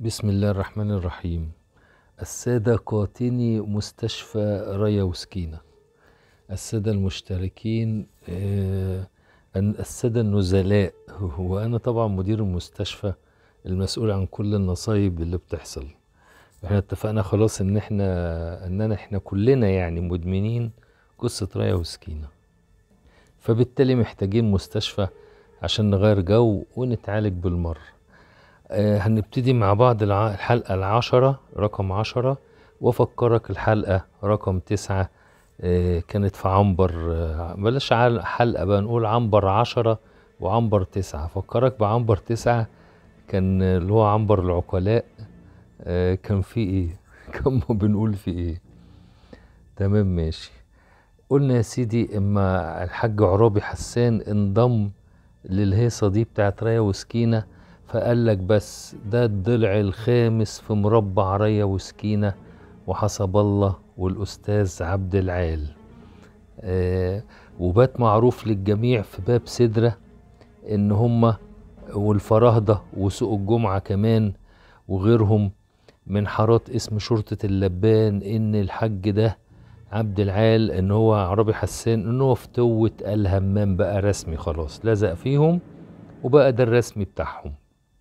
بسم الله الرحمن الرحيم السادة قاطني مستشفى ريا وسكينة السادة المشتركين آه، السادة النزلاء وأنا طبعا مدير المستشفى المسؤول عن كل النصايب اللي بتحصل احنا اتفقنا خلاص ان احنا اننا احنا كلنا يعني مدمنين قصة ريا وسكينة فبالتالي محتاجين مستشفى عشان نغير جو ونتعالج بالمرة آه، هنبتدي مع بعض الع- الحلقة العشرة رقم عشرة وأفكرك الحلقة رقم تسعة آه، كانت في عنبر آه، بلاش عل- حلقة بقى نقول عنبر عشرة وعنبر تسعة أفكرك بعنبر تسعة كان آه، اللي هو عنبر العقلاء آه، كان في ايه كان بنقول في ايه تمام ماشي قلنا يا سيدي اما الحاج عرابي حسان انضم للهيصة دي بتاعت ريا وسكينة فقال لك بس ده الضلع الخامس في مربع ريا وسكينة وحسب الله والأستاذ عبد العال آه وبات معروف للجميع في باب سدرة إن هما والفراهدة وسوق الجمعة كمان وغيرهم من حارات اسم شرطة اللبان إن الحج ده عبد العال إن هو عربي حسان إن هو فتوة الهمام بقى رسمي خلاص لزق فيهم وبقى ده الرسمي بتاعهم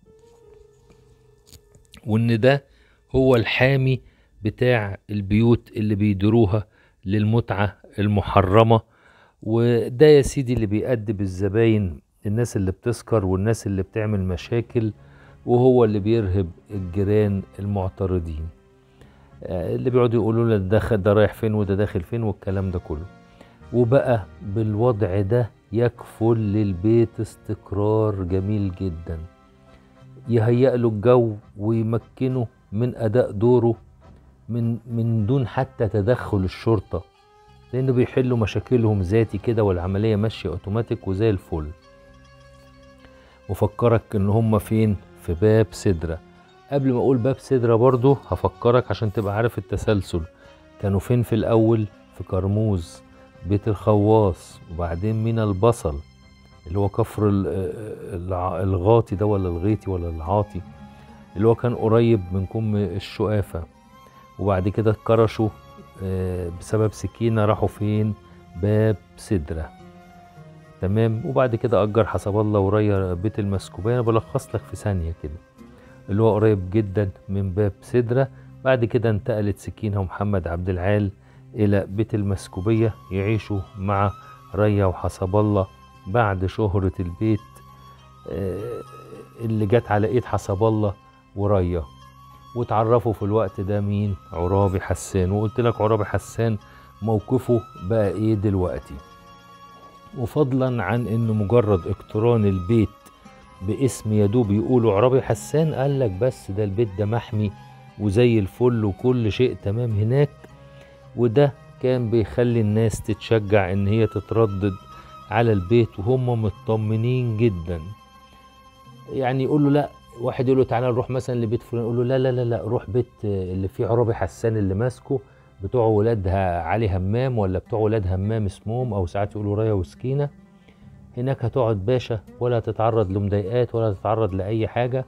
وإن ده هو الحامي بتاع البيوت اللي بيديروها للمتعة المحرمة وده يا سيدي اللي بيأدب الزباين الناس اللي بتسكر والناس اللي بتعمل مشاكل وهو اللي بيرهب الجيران المعترضين آه، اللي بيقعدوا يقولوا له ده داخل ده رايح فين وده داخل فين والكلام ده كله وبقى بالوضع ده يكفل للبيت استقرار جميل جدا يهيأ له الجو ويمكنه من أداء دوره من من دون حتى تدخل الشرطة لأنه بيحلوا مشاكلهم ذاتي كده والعملية ماشية أوتوماتيك وزي الفل وفكرك إن هما فين في باب سدرة قبل ما أقول باب سدرة برضو هفكرك عشان تبقى عارف التسلسل كانوا فين في الأول في كرموز بيت الخواص وبعدين من البصل اللي هو كفر ال- الع- الغاطي ده ولا الغيطي ولا العاطي اللي هو كان قريب من كم الشقافة وبعد كده اتكرشوا آه، بسبب سكينة راحوا فين باب سدرة تمام وبعد كده أجر حسب الله وريا بيت المسكوبية أنا بلخص لك في ثانية كده اللي هو قريب جدا من باب سدرة بعد كده انتقلت سكينة ومحمد عبد العال إلى بيت المسكوبية يعيشوا مع ريا وحسب الله بعد شهرة البيت آه، اللي جت على ايد حسب الله وريا واتعرفوا في الوقت ده مين عرابي حسان وقلت لك عرابي حسان موقفه بقى ايه دلوقتي وفضلا عن انه مجرد اقتران البيت باسم يدوب يقولوا عرابي حسان قال لك بس ده البيت ده محمي وزي الفل وكل شيء تمام هناك وده كان بيخلي الناس تتشجع ان هي تتردد على البيت وهم مطمنين جدا يعني يقول له لا واحد يقول له تعالى نروح مثلا لبيت فلان يقول له لا لا لا لا روح بيت اللي فيه عرابي حسان اللي ماسكه بتوع ولادها علي همام ولا بتوع ولاد همام اسمهم او ساعات يقولوا ريا وسكينه هناك هتقعد باشا ولا هتتعرض لمضايقات ولا هتتعرض لاي حاجه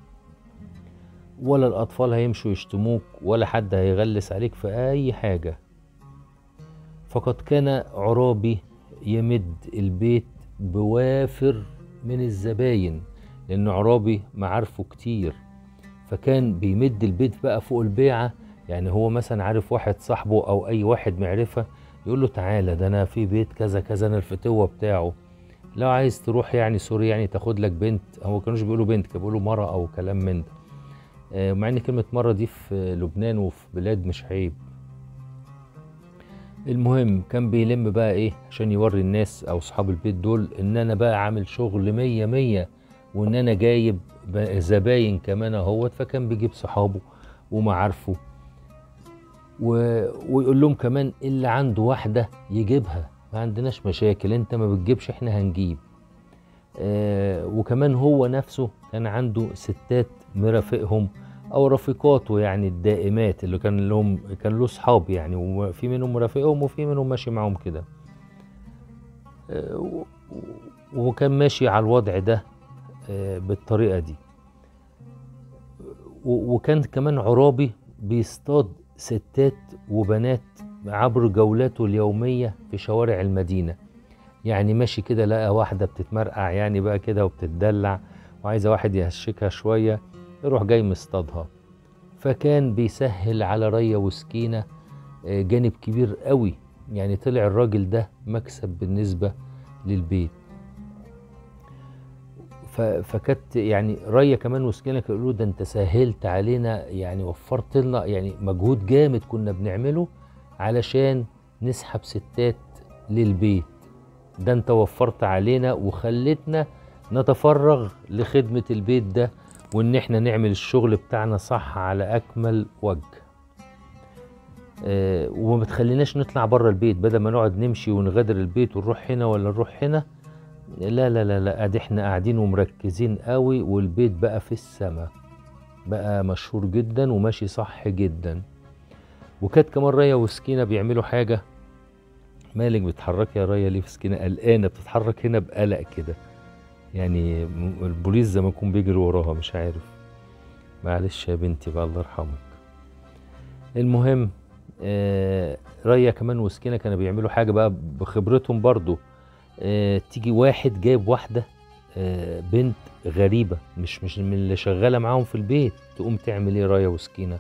ولا الاطفال هيمشوا يشتموك ولا حد هيغلس عليك في اي حاجه فقد كان عرابي يمد البيت بوافر من الزباين لأن عرابي معارفه كتير فكان بيمد البيت بقى فوق البيعة يعني هو مثلا عارف واحد صاحبه أو أي واحد معرفة يقول له تعالى ده أنا في بيت كذا كذا أنا الفتوة بتاعه لو عايز تروح يعني سوري يعني تاخد لك بنت هو كانوش بيقولوا بنت كانوا بيقولوا مرة أو كلام من ده آه، مع إن كلمة مرة دي في لبنان وفي بلاد مش عيب المهم كان بيلم بقى ايه عشان يوري الناس او اصحاب البيت دول ان انا بقى عامل شغل مية مية وان انا جايب ب- زباين كمان اهوت فكان بيجيب صحابه ومعارفه و... ويقول لهم كمان اللي عنده واحدة يجيبها ما عندناش مشاكل انت ما بتجيبش احنا هنجيب آه وكمان هو نفسه كان عنده ستات مرافقهم او رفيقاته يعني الدائمات اللي كان لهم كان له اصحاب يعني وفي منهم مرافقهم وفي منهم ماشي معاهم كده آه، و- و- وكان ماشي على الوضع ده آه، بالطريقه دي و- وكان كمان عرابي بيصطاد ستات وبنات عبر جولاته اليومية في شوارع المدينة يعني ماشي كده لقى واحدة بتتمرقع يعني بقى كده وبتتدلع وعايزة واحد يهشكها شوية يروح جاي مصطادها فكان بيسهل على ريا وسكينة آه، جانب كبير قوي يعني طلع الراجل ده مكسب بالنسبة للبيت ف- فكانت يعني ريا كمان وسكينة كانوا يقولوا ده انت سهلت علينا يعني وفرت لنا يعني مجهود جامد كنا بنعمله علشان نسحب ستات للبيت ده انت وفرت علينا وخلتنا نتفرغ لخدمة البيت ده وان احنا نعمل الشغل بتاعنا صح على اكمل وجه آه، وما بتخليناش نطلع بره البيت بدل ما نقعد نمشي ونغادر البيت ونروح هنا ولا نروح هنا لا لا لا لا ادي احنا قاعدين ومركزين قوي والبيت بقى في السماء بقى مشهور جدا وماشي صح جدا وكانت كمان ريا وسكينة بيعملوا حاجة مالك بتتحركي يا ريا ليه في سكينة قلقانة بتتحرك هنا بقلق كده يعني م- البوليس زي ما يكون بيجري وراها مش عارف معلش يا بنتي بقى الله يرحمك المهم آه ريا كمان وسكينة كانوا بيعملوا حاجة بقى بخبرتهم برضو آه تيجي واحد جايب واحدة آه بنت غريبة مش مش من اللي شغالة معاهم في البيت تقوم تعمل ايه ريا وسكينة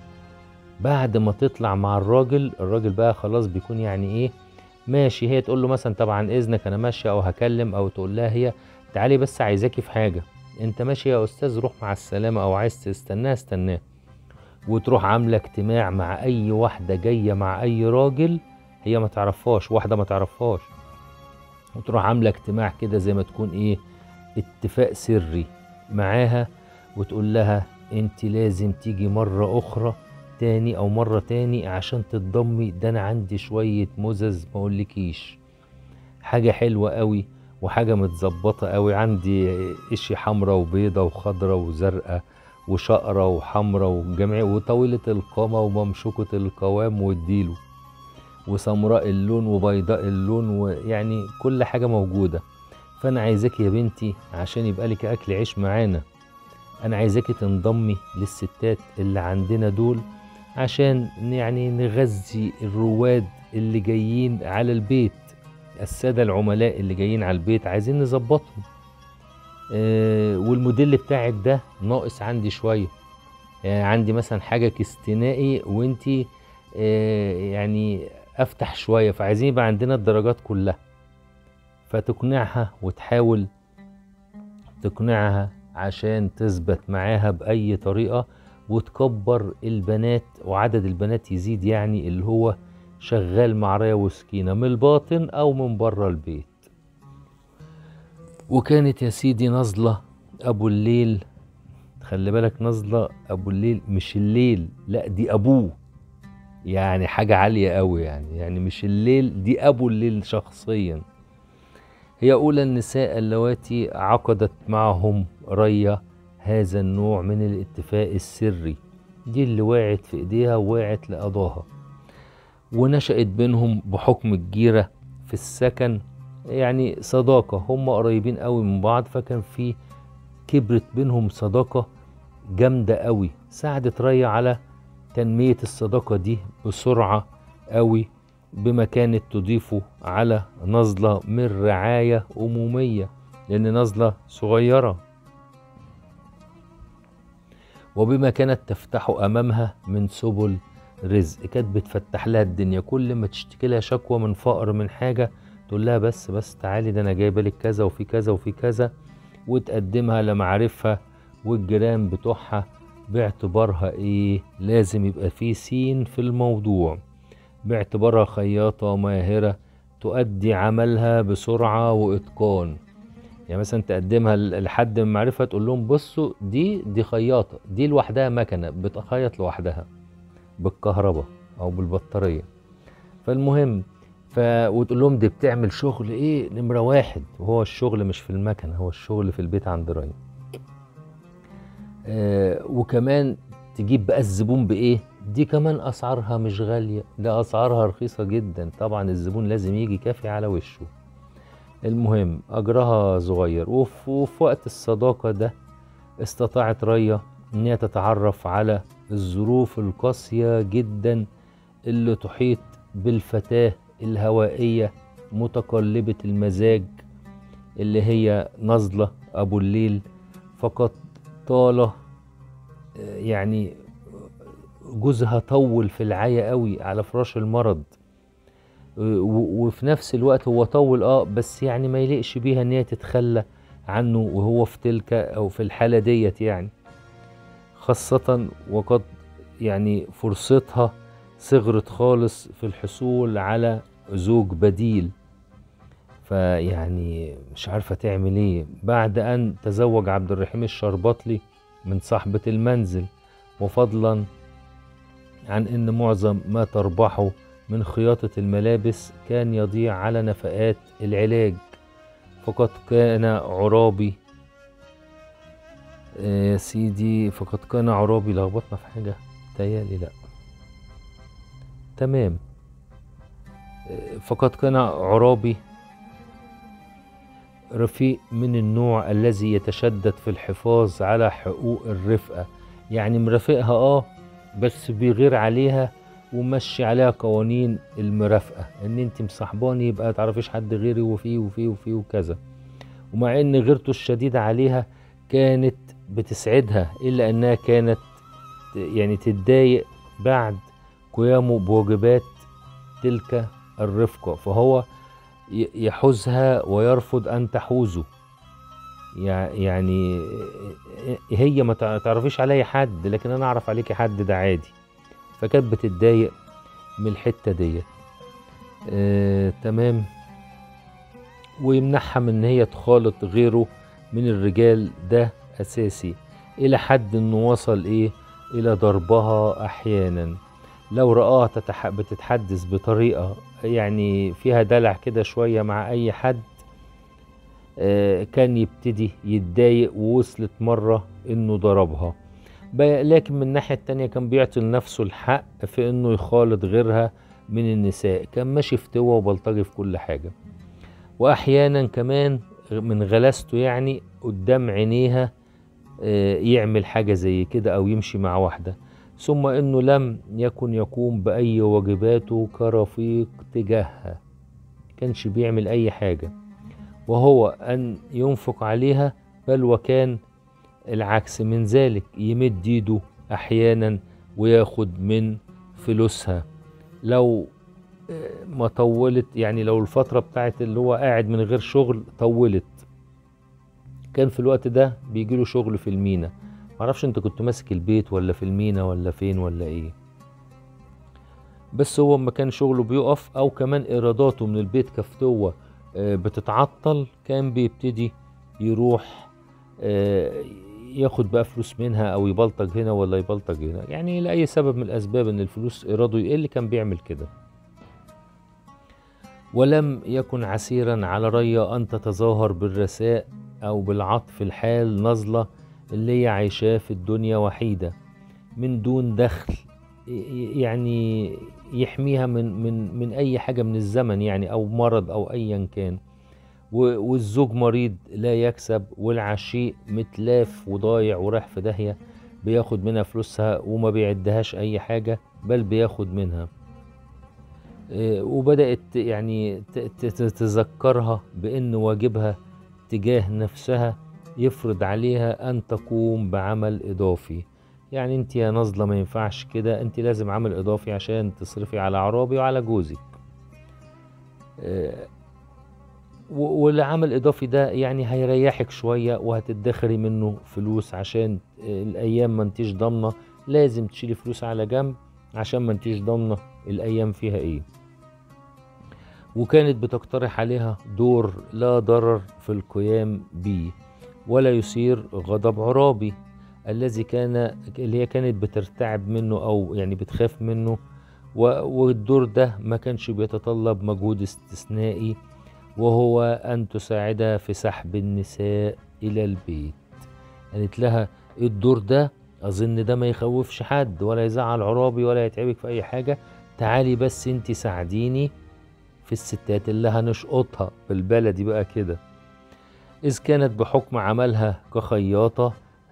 بعد ما تطلع مع الراجل الراجل بقى خلاص بيكون يعني ايه ماشي هي تقول له مثلا طبعا اذنك انا ماشيه او هكلم او تقول لها هي تعالي بس عايزاكي في حاجه انت ماشي يا استاذ روح مع السلامه او عايز تستناه استناه وتروح عامله اجتماع مع اي واحده جايه مع اي راجل هي ما تعرفهاش واحده ما تعرفهاش وتروح عامله اجتماع كده زي ما تكون ايه اتفاق سري معاها وتقول لها انت لازم تيجي مره اخرى تاني او مره تاني عشان تتضمي ده انا عندي شويه مزز ما اقولكيش حاجه حلوه قوي وحاجه متظبطه قوي عندي قشي حمرا وبيضه وخضرا وزرقاء وشقرة وحمرا وجميع وطويلة القامة وممشوكة القوام والديلو وسمراء اللون وبيضاء اللون ويعني كل حاجة موجودة فأنا عايزاك يا بنتي عشان يبقى لك أكل عيش معانا أنا عايزاكي تنضمي للستات اللي عندنا دول عشان يعني نغذي الرواد اللي جايين على البيت السادة العملاء اللي جايين على البيت عايزين نظبطهم آه والموديل بتاعك ده ناقص عندي شوية يعني عندي مثلا حاجة كاستنائي وانتي آه يعني افتح شوية فعايزين يبقى عندنا الدرجات كلها فتقنعها وتحاول تقنعها عشان تثبت معاها بأي طريقة وتكبر البنات وعدد البنات يزيد يعني اللي هو شغال مع ريا وسكينة من الباطن أو من بره البيت وكانت يا سيدي نزلة أبو الليل خلي بالك نزلة أبو الليل مش الليل لا دي أبوه يعني حاجة عالية قوي يعني يعني مش الليل دي أبو الليل شخصيا هي أولى النساء اللواتي عقدت معهم ريا هذا النوع من الاتفاق السري دي اللي وقعت في ايديها ووقعت لقضاها ونشأت بينهم بحكم الجيرة في السكن يعني صداقة هم قريبين قوي من بعض فكان في كبرت بينهم صداقة جامدة قوي ساعدت ريا على تنمية الصداقة دي بسرعة قوي بما كانت تضيفه على نزلة من رعاية أمومية لأن نزلة صغيرة وبما كانت تفتح أمامها من سبل رزق كانت بتفتح لها الدنيا كل ما تشتكي لها شكوى من فقر من حاجة تقول لها بس بس تعالي ده أنا جايبة لك كذا وفي كذا وفي كذا وتقدمها لمعارفها والجيران بتوعها باعتبارها إيه لازم يبقى في سين في الموضوع باعتبارها خياطة ماهرة تؤدي عملها بسرعة وإتقان يعني مثلا تقدمها لحد من معرفة تقول لهم بصوا دي دي خياطة دي لوحدها مكنة بتخيط لوحدها بالكهرباء أو بالبطارية فالمهم ف... وتقول لهم دي بتعمل شغل ايه نمرة واحد وهو الشغل مش في المكنة هو الشغل في البيت عند ريا آه وكمان تجيب بقى الزبون بايه دي كمان اسعارها مش غالية ده اسعارها رخيصة جدا طبعا الزبون لازم يجي كافي على وشه المهم اجرها صغير وفي, وفي وقت الصداقة ده استطاعت ريا ان هي تتعرف على الظروف القاسية جدا اللي تحيط بالفتاة الهوائية متقلبة المزاج اللي هي نزلة أبو الليل فقد طال آه، يعني جوزها طول في العيا قوي على فراش المرض و- وفي نفس الوقت هو طول اه بس يعني ما يليقش بيها ان هي تتخلى عنه وهو في تلك او في الحالة ديت يعني خاصة وقد يعني فرصتها صغرت خالص في الحصول على زوج بديل فيعني مش عارفة تعمل ايه بعد ان تزوج عبد الرحيم الشربطلي من صاحبة المنزل وفضلا عن ان معظم ما تربحه من خياطة الملابس كان يضيع على نفقات العلاج فقد كان عرابي آه، يا سيدي فقد كان عرابي لخبطنا في حاجة تهيألي لأ تمام آه، فقد كان عرابي رفيق من النوع الذي يتشدد في الحفاظ على حقوق الرفقة يعني مرافقها اه بس بيغير عليها ومشي عليها قوانين المرافقة ان انت مصاحباني يبقى تعرفيش حد غيري وفيه وفيه وفيه وكذا ومع ان غيرته الشديدة عليها كانت بتسعدها الا انها كانت يعني تتضايق بعد قيامه بواجبات تلك الرفقة فهو ي- يحوزها ويرفض ان تحوزه يع- يعني هي ما تع- تعرفيش عليا حد لكن انا اعرف عليكي حد ده عادي فكانت بتتضايق من الحته ديت آه، تمام ويمنعها من ان هي تخالط غيره من الرجال ده اساسي الى حد انه وصل ايه الى ضربها احيانا لو رآها تتح... بتتحدث بطريقة يعني فيها دلع كده شوية مع اي حد آه، كان يبتدي يتضايق ووصلت مرة انه ضربها ب- لكن من الناحية التانية كان بيعطي لنفسه الحق في انه يخالط غيرها من النساء كان ماشي في توا وبلطجي في كل حاجة واحيانا كمان من غلاسته يعني قدام عينيها آه، يعمل حاجة زي كده او يمشي مع واحدة ثم انه لم يكن يقوم باي واجباته كرفيق تجاهها كانش بيعمل اي حاجة وهو ان ينفق عليها بل وكان العكس من ذلك يمد ايده احيانا وياخد من فلوسها لو آه، ما طولت يعني لو الفترة بتاعت اللي هو قاعد من غير شغل طولت كان في الوقت ده بيجيله شغل في المينا معرفش انت كنت ماسك البيت ولا في المينا ولا فين ولا ايه بس هو اما كان شغله بيقف او كمان ايراداته من البيت كفتوة آه، بتتعطل كان بيبتدي يروح آه، ياخد بقى فلوس منها او يبلطج هنا ولا يبلطج هنا يعني لاي سبب من الاسباب ان الفلوس ايراده يقل كان بيعمل كده ولم يكن عسيرا على ريا ان تتظاهر بالرثاء او بالعطف الحال نظلة اللي هي عايشاه في الدنيا وحيدة من دون دخل ي- يعني يحميها من من من اي حاجة من الزمن يعني او مرض او ايا كان و- والزوج مريض لا يكسب والعشيق متلاف وضايع ورايح في داهية بياخد منها فلوسها وما بيعدهاش أي حاجة بل بياخد منها آه، وبدأت يعني ت- ت- تتذكرها بأن واجبها تجاه نفسها يفرض عليها أن تقوم بعمل إضافي يعني انت يا نازلة ما ينفعش كده انت لازم عمل إضافي عشان تصرفي على عرابي وعلى جوزك آه، و- والعمل الإضافي ده يعني هيريحك شوية وهتدخري منه فلوس عشان آه، الأيام ما انتيش ضامنة لازم تشيلي فلوس على جنب عشان ما انتيش ضامنة الأيام فيها إيه وكانت بتقترح عليها دور لا ضرر في القيام بيه ولا يثير غضب عرابي الذي كان اللي هي كانت بترتعب منه أو يعني بتخاف منه و- والدور ده ما كانش بيتطلب مجهود استثنائي وهو أن تساعدها في سحب النساء إلى البيت قالت لها الدور ده أظن ده ما يخوفش حد ولا يزعل عرابي ولا يتعبك في أي حاجة تعالي بس انت ساعديني في الستات اللي هنشقطها بالبلدي بقى كده إذ كانت بحكم عملها كخياطة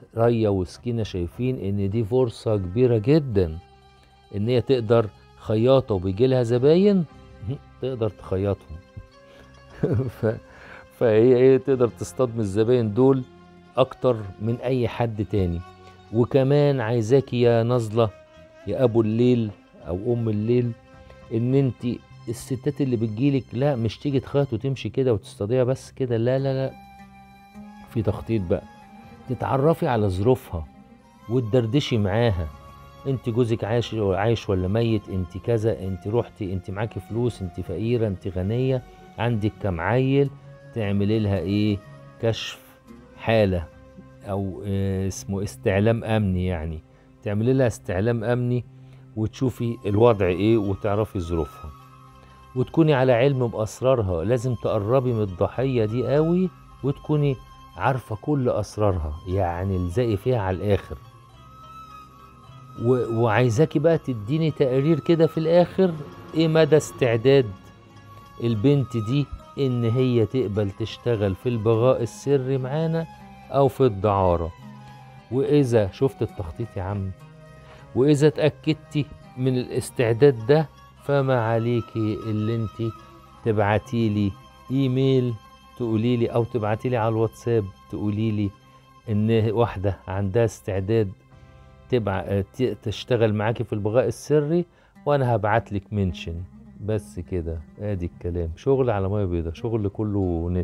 ريا وسكينة شايفين ان دي فرصة كبيرة جدا ان هي تقدر خياطة وبيجي لها زباين تقدر تخيطهم ف... فهي ايه تقدر تصطاد من الزباين دول اكتر من اي حد تاني وكمان عايزاكي يا نازلة يا ابو الليل او ام الليل ان انت الستات اللي بتجيلك لا مش تيجي تخيط وتمشي كده وتصطاديها بس كده لا لا لا في تخطيط بقى تتعرفي على ظروفها وتدردشي معاها انت جوزك عايش عايش ولا ميت انت كذا انت رحتي انت معاكي فلوس انت فقيره انت غنيه عندك كام عيل تعملي لها ايه كشف حاله او اه اسمه استعلام امني يعني تعملي لها استعلام امني وتشوفي الوضع ايه وتعرفي ظروفها وتكوني على علم باسرارها لازم تقربي من الضحيه دي قوي وتكوني عارفه كل اسرارها يعني الزقي فيها على الاخر و... وعايزاكي بقى تديني تقرير كده في الاخر ايه مدى استعداد البنت دي ان هي تقبل تشتغل في البغاء السري معانا او في الدعارة واذا شفت التخطيط يا عم واذا اتأكدتي من الاستعداد ده فما عليكي اللي انت تبعتيلي ايميل تقوليلي او تبعتيلي على الواتساب تقوليلي ان واحدة عندها استعداد تبع تشتغل معاكي في البغاء السري وانا هبعت لك منشن بس كده ادي الكلام شغل على ميه بيضاء شغل كله نت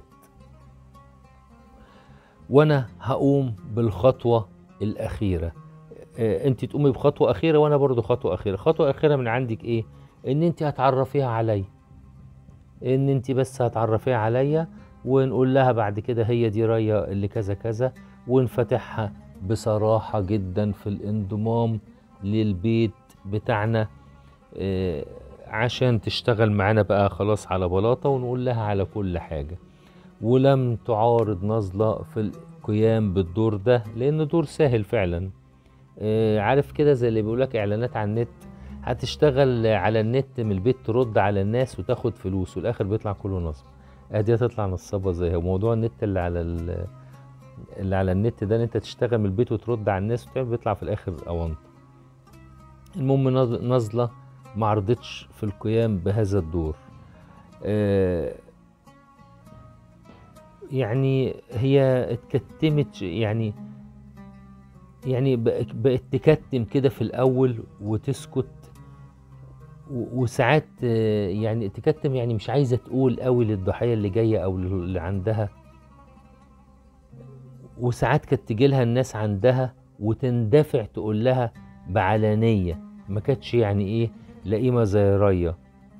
وانا هقوم بالخطوه الاخيره آه انت تقومي بخطوه اخيره وانا برضو خطوه اخيره خطوه اخيره من عندك ايه ان انت هتعرفيها عليا ان انت بس هتعرفيها عليا ونقول لها بعد كده هي دي ريا اللي كذا كذا ونفتحها بصراحة جدا في الانضمام للبيت بتاعنا آه عشان تشتغل معانا بقى خلاص على بلاطة ونقول لها على كل حاجة ولم تعارض نظلة في القيام بالدور ده لأنه دور سهل فعلا آه عارف كده زي اللي بيقولك إعلانات على النت هتشتغل على النت من البيت ترد على الناس وتاخد فلوس والآخر بيطلع كله نصب ادي هتطلع نصابة زيها وموضوع النت اللي على اللي على النت ده ان انت تشتغل من البيت وترد على الناس وتعمل بيطلع في الاخر اونطه المهم نازله ما عرضتش في القيام بهذا الدور آه يعني هي اتكتمت يعني يعني بقت تكتم كده في الاول وتسكت وساعات يعني تكتم يعني مش عايزه تقول قوي للضحيه اللي جايه او اللي عندها وساعات كانت تجي لها الناس عندها وتندفع تقول لها بعلانيه ما كانتش يعني ايه لئيمه زي ريا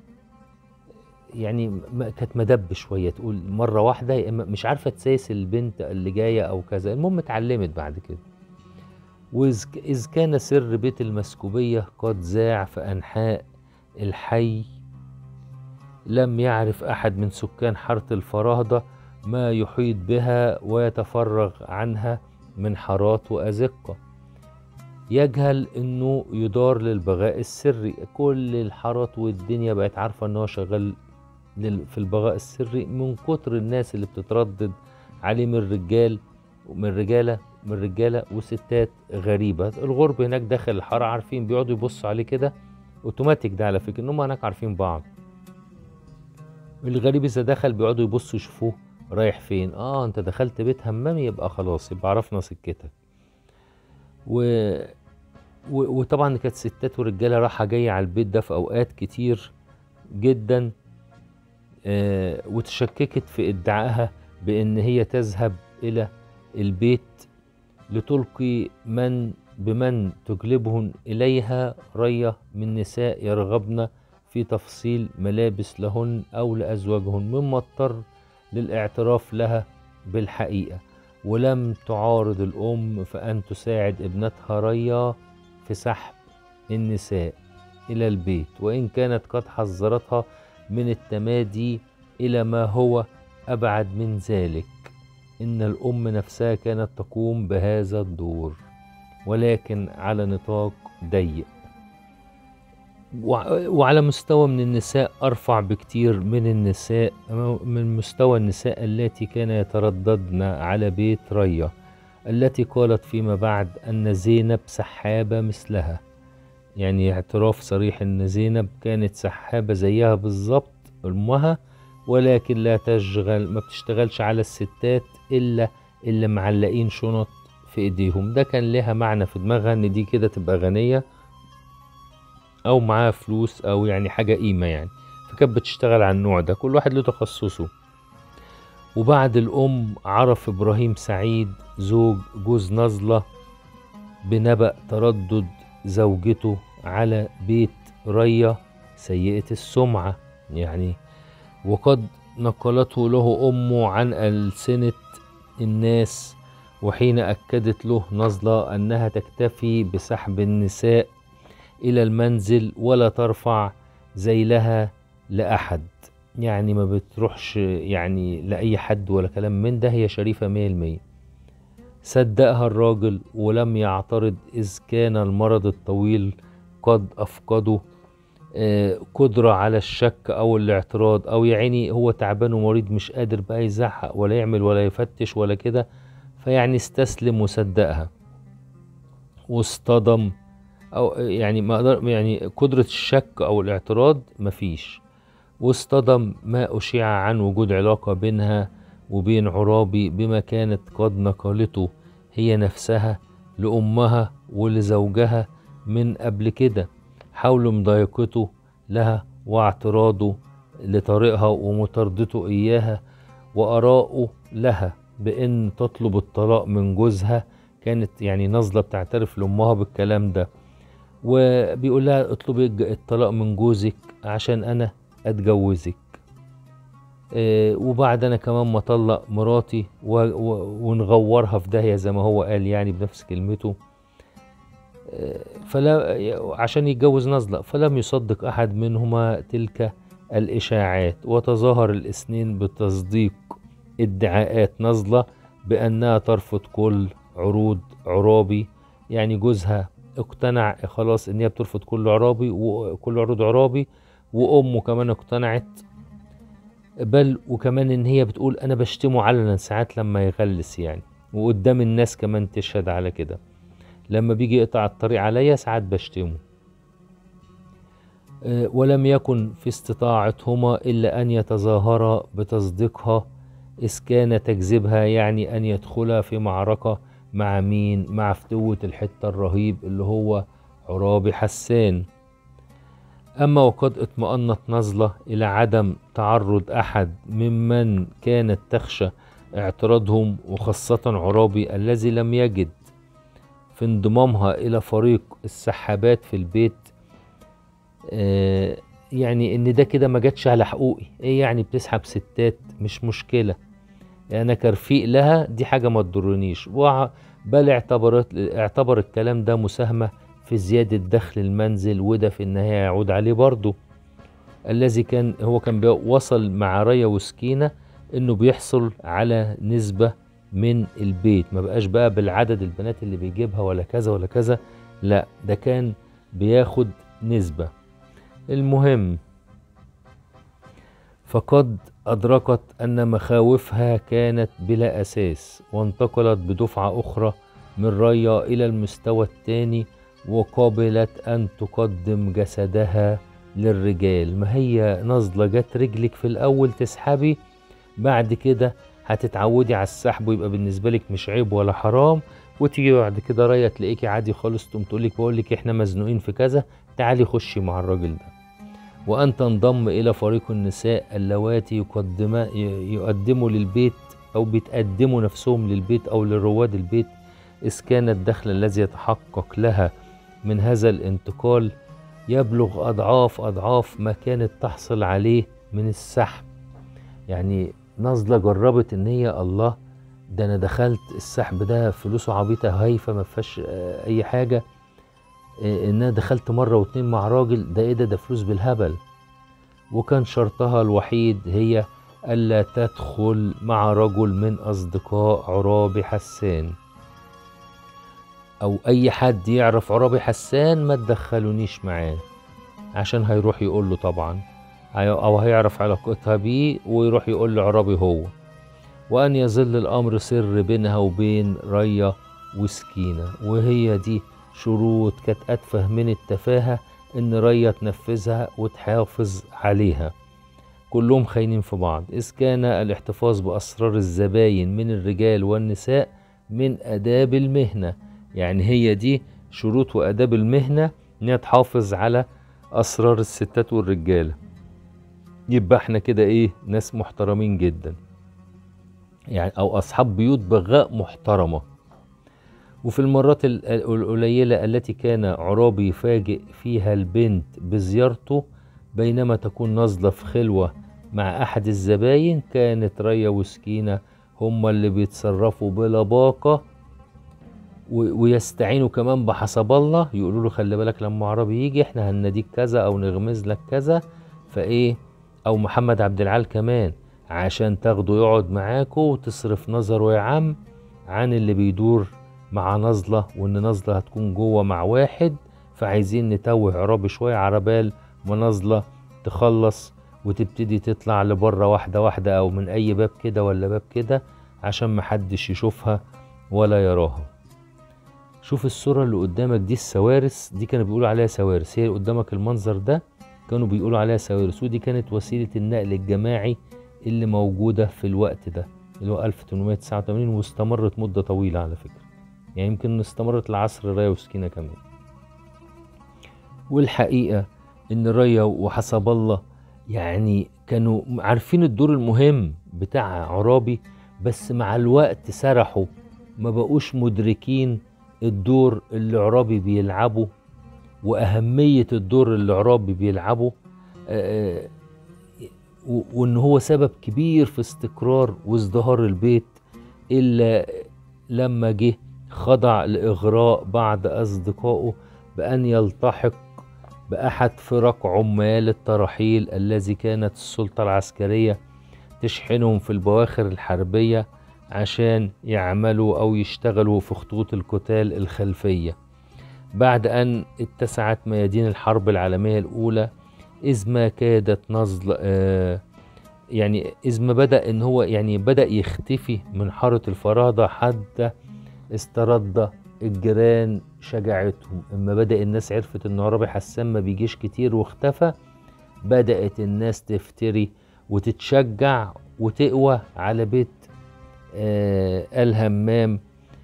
يعني كانت مدب شويه تقول مره واحده مش عارفه تسايس البنت اللي جايه او كذا المهم اتعلمت بعد كده وإذ كان سر بيت المسكوبية قد ذاع في أنحاء الحي لم يعرف أحد من سكان حارة الفراهدة ما يحيط بها ويتفرغ عنها من حارات وأزقة يجهل انه يدار للبغاء السري كل الحارات والدنيا بقت عارفة ان هو شغال في البغاء السري من كتر الناس اللي بتتردد عليه من رجال من رجالة من رجالة وستات غريبة الغرب هناك داخل الحارة عارفين بيقعدوا يبصوا عليه كده اوتوماتيك ده على فكرة انهم هناك عارفين بعض الغريب اذا دخل بيقعدوا يبصوا يشوفوه رايح فين اه انت دخلت بيت همام يبقى خلاص يبقى عرفنا سكتك و... و... وطبعا كانت ستات ورجاله رايحه جايه على البيت ده في اوقات كتير جدا آه وتشككت في ادعائها بان هي تذهب الى البيت لتلقي من بمن تجلبهن اليها ريه من نساء يرغبن في تفصيل ملابس لهن او لازواجهن مما اضطر للاعتراف لها بالحقيقه ولم تعارض الام فان تساعد ابنتها ريا في سحب النساء الى البيت وان كانت قد حذرتها من التمادي الى ما هو ابعد من ذلك ان الام نفسها كانت تقوم بهذا الدور ولكن على نطاق ضيق وعلى مستوى من النساء ارفع بكتير من النساء من مستوى النساء التي كان يترددن على بيت ريا التي قالت فيما بعد أن زينب سحابة مثلها يعني اعتراف صريح أن زينب كانت سحابة زيها بالظبط أمها ولكن لا تشغل ما بتشتغلش على الستات إلا اللي معلقين شنط في ايديهم ده كان لها معنى في دماغها ان دي كده تبقى غنية او معاها فلوس او يعني حاجة قيمة يعني فكانت بتشتغل على النوع ده كل واحد له تخصصه وبعد الأم عرف إبراهيم سعيد زوج جوز نزلة بنبأ تردد زوجته على بيت ريا سيئة السمعة يعني وقد نقلته له أمه عن ألسنة الناس وحين أكدت له نزلة أنها تكتفي بسحب النساء إلى المنزل ولا ترفع ذيلها لأحد يعني ما بتروحش يعني لأي حد ولا كلام من ده هي شريفة مية المية صدقها الراجل ولم يعترض إذ كان المرض الطويل قد أفقده آه، قدرة على الشك أو الاعتراض أو يعني هو تعبان ومريض مش قادر بقى يزعق ولا يعمل ولا يفتش ولا كده فيعني استسلم وصدقها واصطدم أو يعني ما أقدر يعني قدرة الشك أو الاعتراض مفيش واصطدم ما أشيع عن وجود علاقة بينها وبين عرابي بما كانت قد نقلته هي نفسها لأمها ولزوجها من قبل كده حاول مضايقته لها واعتراضه لطريقها ومطاردته إياها وآراءه لها بأن تطلب الطلاق من جوزها كانت يعني نظلة بتعترف لأمها بالكلام ده وبيقول لها اطلبي الطلاق من جوزك عشان أنا أتجوزك آه، وبعد أنا كمان ما أطلق مراتي و- و- ونغورها في داهية زي ما هو قال يعني بنفس كلمته آه، فلا عشان يتجوز نزلة فلم يصدق أحد منهما تلك الإشاعات وتظاهر الاثنين بتصديق ادعاءات نزلة بأنها ترفض كل عروض عرابي يعني جوزها اقتنع خلاص ان هي بترفض كل عرابي وكل عروض عرابي وامه كمان اقتنعت بل وكمان ان هي بتقول انا بشتمه علنا ساعات لما يغلس يعني وقدام الناس كمان تشهد على كده لما بيجي يقطع الطريق عليا ساعات بشتمه آه، ولم يكن في استطاعتهما إلا أن يتظاهرا بتصديقها إذ كان تكذيبها يعني أن يدخلا في معركة مع مين؟ مع فتوة الحتة الرهيب اللي هو عرابي حسان أما وقد اطمأنت نزلة إلى عدم تعرض أحد ممن كانت تخشى اعتراضهم وخاصة عرابي الذي لم يجد في انضمامها إلى فريق السحابات في البيت آه، يعني إن ده كده ما جاتش على حقوقي إيه يعني بتسحب ستات مش مشكلة أنا كرفيق لها دي حاجة ما تضرنيش وع- بل اعتبرت اعتبر الكلام ده مساهمة في زيادة دخل المنزل وده في النهاية يعود عليه برضه الذي كان هو كان بي- وصل مع ريا وسكينة انه بيحصل على نسبة من البيت ما بقاش بقى بالعدد البنات اللي بيجيبها ولا كذا ولا كذا لا ده كان بياخد نسبة المهم فقد أدركت أن مخاوفها كانت بلا أساس وانتقلت بدفعة أخرى من ريا إلى المستوى الثاني وقابلت أن تقدم جسدها للرجال ما هي نازلة جت رجلك في الأول تسحبي بعد كده هتتعودي على السحب ويبقى بالنسبة لك مش عيب ولا حرام وتيجي بعد كده ريا تلاقيكي عادي خالص تقوم تقول لك بقول لك احنا مزنوقين في كذا تعالي خشي مع الراجل ده وأن تنضم إلى فريق النساء اللواتي يقدم يقدموا للبيت أو بيتقدموا نفسهم للبيت أو لرواد البيت إذ كان الدخل الذي يتحقق لها من هذا الانتقال يبلغ أضعاف أضعاف ما كانت تحصل عليه من السحب يعني نازلة جربت إن هي الله ده أنا دخلت السحب ده فلوسه عبيطة هايفة ما فيهاش آه، أي حاجة إيه، ان انا دخلت مره واتنين مع راجل ده ايه ده ده فلوس بالهبل وكان شرطها الوحيد هي الا تدخل مع رجل من اصدقاء عرابي حسان او اي حد يعرف عرابي حسان ما تدخلونيش معاه عشان هيروح يقول له طبعا هي- او هيعرف علاقتها بيه ويروح يقول لعرابي هو وأن يظل الأمر سر بينها وبين ريا وسكينة وهي دي شروط كانت أتفه من التفاهة إن ريا تنفذها وتحافظ عليها كلهم خاينين في بعض إذ كان الاحتفاظ بأسرار الزباين من الرجال والنساء من آداب المهنة يعني هي دي شروط وآداب المهنة إنها تحافظ على أسرار الستات والرجالة يبقى احنا كده ايه ناس محترمين جدا يعني او اصحاب بيوت بغاء محترمة وفي المرات ال- القليلة التي كان عرابي يفاجئ فيها البنت بزيارته بينما تكون نازلة في خلوة مع أحد الزباين كانت ريا وسكينة هما اللي بيتصرفوا بلباقة و- ويستعينوا كمان بحسب الله يقولوا له خلي بالك لما عربي يجي احنا هنديك كذا او نغمز لك كذا فايه او محمد عبد العال كمان عشان تاخده يقعد معاكوا وتصرف نظره يا عم عن اللي بيدور مع نزلة وان نزلة هتكون جوه مع واحد فعايزين نتوه عرابي شوية عربال ما نزلة تخلص وتبتدي تطلع لبره واحدة واحدة او من اي باب كده ولا باب كده عشان محدش يشوفها ولا يراها شوف الصورة اللي قدامك دي السوارس دي كانوا بيقولوا عليها سوارس هي قدامك المنظر ده كانوا بيقولوا عليها سوارس ودي كانت وسيلة النقل الجماعي اللي موجودة في الوقت ده اللي هو 1889 واستمرت مدة طويلة على فكرة يعني يمكن استمرت لعصر رايا وسكينة كمان والحقيقة إن رايا وحسب الله يعني كانوا عارفين الدور المهم بتاع عرابي بس مع الوقت سرحوا ما بقوش مدركين الدور اللي عرابي بيلعبه وأهمية الدور اللي عرابي بيلعبه آه، و- وإن هو سبب كبير في استقرار وازدهار البيت إلا لما جه خضع لإغراء بعض أصدقائه بأن يلتحق بأحد فرق عمال الترحيل الذي كانت السلطة العسكرية تشحنهم في البواخر الحربية عشان يعملوا أو يشتغلوا في خطوط القتال الخلفية بعد أن اتسعت ميادين الحرب العالمية الأولى إذ ما كادت نزل آه يعني إذ ما بدأ إن هو يعني بدأ يختفي من حارة الفرادة حتى استرد الجيران شجاعتهم اما بدأ الناس عرفت ان عربي حسان ما بيجيش كتير واختفى بدأت الناس تفتري وتتشجع وتقوى على بيت آه الهمام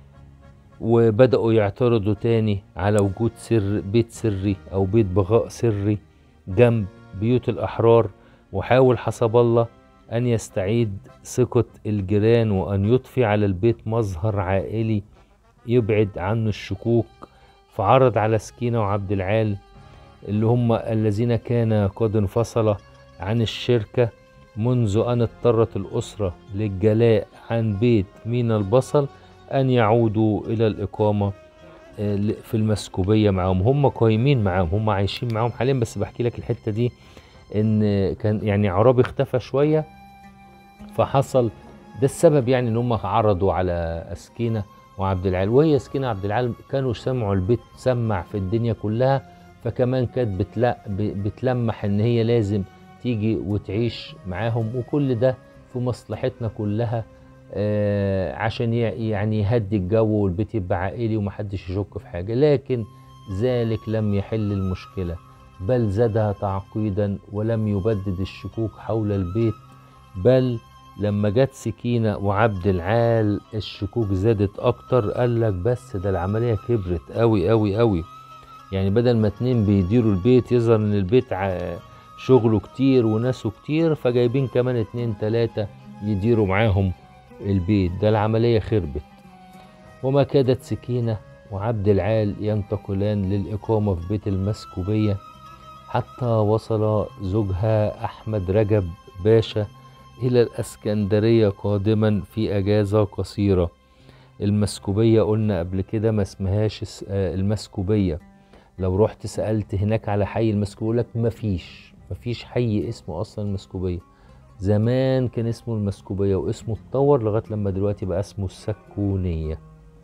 وبدأوا يعترضوا تاني على وجود سر بيت سري أو بيت بغاء سري جنب بيوت الأحرار وحاول حسب الله أن يستعيد ثقة الجيران وأن يضفي على البيت مظهر عائلي يبعد عنه الشكوك فعرض على سكينة وعبد العال اللي هم الذين كان قد انفصل عن الشركة منذ أن اضطرت الأسرة للجلاء عن بيت مينا البصل أن يعودوا إلى الإقامة آه، ل- في المسكوبية معاهم هم قايمين معاهم هم عايشين معاهم حاليا بس بحكي لك الحتة دي إن كان يعني عرابي اختفى شوية فحصل ده السبب يعني إن هم عرضوا على سكينة وعبد العال وهي سكينة عبد العال كانوا سمعوا البيت سمع في الدنيا كلها فكمان كانت بتلا ب- بتلمح إن هي لازم تيجي وتعيش معاهم وكل ده في مصلحتنا كلها آه، عشان ي- يعني يهدي الجو والبيت يبقى عائلي ومحدش يشك في حاجة لكن ذلك لم يحل المشكلة بل زادها تعقيدا ولم يبدد الشكوك حول البيت بل لما جت سكينة وعبد العال الشكوك زادت أكتر قال لك بس ده العملية كبرت أوي أوي أوي يعني بدل ما اتنين بيديروا البيت يظهر إن البيت ع- شغله كتير وناسه كتير فجايبين كمان اتنين تلاتة يديروا معاهم البيت ده العملية خربت وما كادت سكينة وعبد العال ينتقلان للإقامة في بيت المسكوبية حتى وصل زوجها أحمد رجب باشا إلى الأسكندرية قادما في أجازة قصيرة المسكوبية قلنا قبل كده ما اسمهاش اس- آه، المسكوبية لو رحت سألت هناك على حي المسكوبية يقول لك مفيش مفيش حي اسمه أصلا المسكوبية زمان كان اسمه المسكوبية واسمه اتطور لغاية لما دلوقتي بقى اسمه السكونية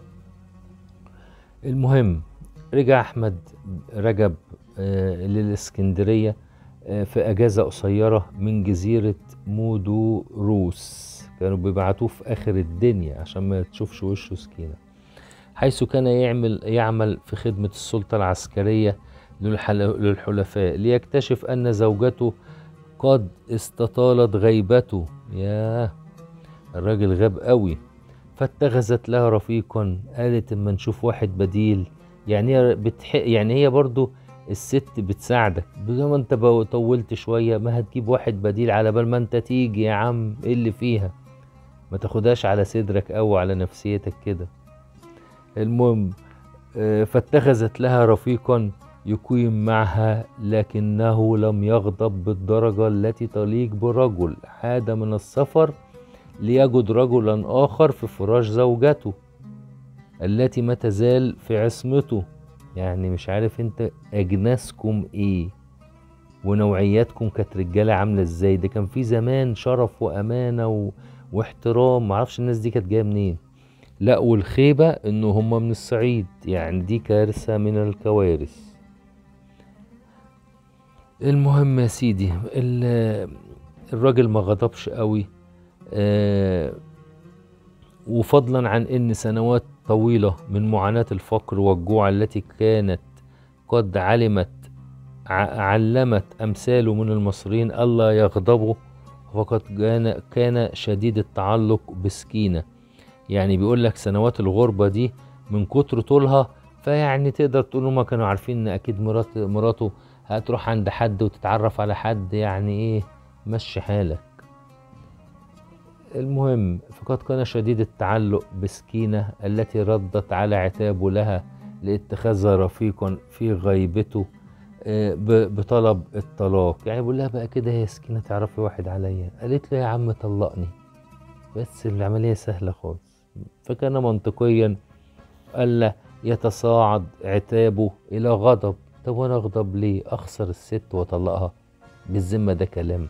المهم رجع أحمد رجب آه، للإسكندرية آه، في أجازة قصيرة من جزيرة مودو روس كانوا بيبعتوه في آخر الدنيا عشان ما تشوفش وشه سكينة حيث كان يعمل يعمل في خدمة السلطة العسكرية للحل- للحلفاء ليكتشف أن زوجته قد استطالت غيبته ياه الراجل غاب قوي فاتخذت لها رفيقا قالت اما نشوف واحد بديل يعني هي بتح... يعني هي برضو الست بتساعدك زي ما انت بقى طولت شويه ما هتجيب واحد بديل على بال ما انت تيجي يا عم ايه اللي فيها ما تاخدهاش على صدرك او على نفسيتك كده المهم آه، فاتخذت لها رفيقا يقيم معها لكنه لم يغضب بالدرجة التي تليق برجل عاد من السفر ليجد رجلا آخر في فراش زوجته التي ما تزال في عصمته يعني مش عارف انت أجناسكم ايه ونوعياتكم كانت رجالة عاملة ازاي ده كان في زمان شرف وأمانة و... واحترام معرفش الناس دي كانت جاية منين لا والخيبة ان هم من الصعيد يعني دي كارثة من الكوارث المهم يا سيدي ال- الراجل ما غضبش قوي آه، وفضلا عن ان سنوات طويلة من معاناة الفقر والجوع التي كانت قد علمت ع- علمت امثاله من المصريين الا يغضبوا فقد كان كان شديد التعلق بسكينة يعني بيقول لك سنوات الغربة دي من كتر طولها فيعني تقدر تقول هما كانوا عارفين ان اكيد مرات مراته هتروح عند حد وتتعرف على حد يعني ايه مشي حالك المهم فقد كان شديد التعلق بسكينة التي ردت على عتابه لها لاتخاذها رفيقا في غيبته آه، ب- بطلب الطلاق يعني بيقول لها بقى كده يا سكينة تعرفي واحد عليا قالت له يا عم طلقني بس العملية سهلة خالص فكان منطقيا ألا يتصاعد عتابه إلى غضب طب وأنا أغضب ليه أخسر الست وأطلقها بالذمة ده كلام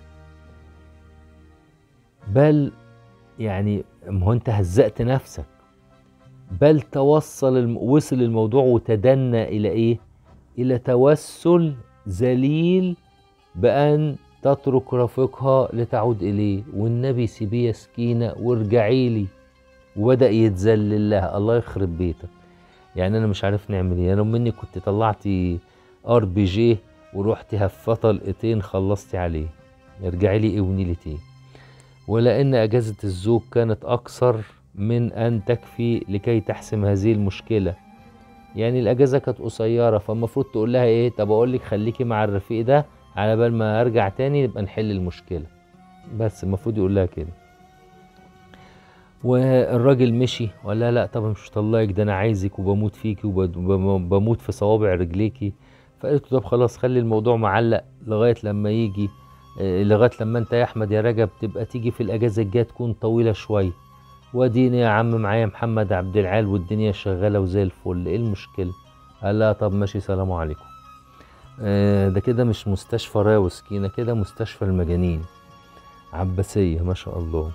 بل يعني ما هو أنت هزقت نفسك بل توصل الم... وصل الموضوع وتدنى إلى إيه إلى توسل ذليل بأن تترك رفيقها لتعود إليه والنبي سيبيه يا سكينة وارجعي لي وبدأ يتذلل لها الله يخرب بيتك يعني أنا مش عارف نعمل إيه أنا مني كنت طلعتي ار بي جي ورحت هفطه لقيتين خلصتي عليه ارجعي لي ابني لي تاني ولأن أجازة الزوج كانت أكثر من أن تكفي لكي تحسم هذه المشكلة يعني الأجازة كانت قصيرة فالمفروض تقول لها إيه طب أقول لك خليكي مع الرفيق ده على بال ما أرجع تاني نبقى نحل المشكلة بس المفروض يقول لها كده والراجل مشي وقال لها لا طب مش طلقك ده انا عايزك وبموت فيكي وبموت في صوابع رجليكي فقالت له طب خلاص خلي الموضوع معلق لغايه لما يجي آه، لغايه لما انت يا احمد يا رجب تبقى تيجي في الاجازه الجايه تكون طويله شويه واديني يا عم معايا محمد عبد العال والدنيا شغاله وزي الفل ايه المشكله قال لها طب ماشي سلام عليكم آه، ده كده مش مستشفى راوس كينا كده مستشفى المجانين عباسيه ما شاء الله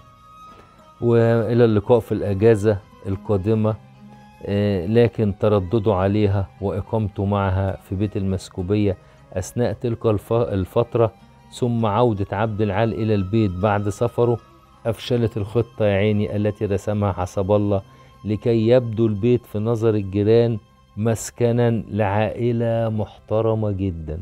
والى اللقاء في الاجازه القادمه آه، لكن تردده عليها واقامته معها في بيت المسكوبيه اثناء تلك الف- الفتره ثم عوده عبد العال الى البيت بعد سفره افشلت الخطه يا عيني التي رسمها حسب الله لكي يبدو البيت في نظر الجيران مسكنا لعائله محترمه جدا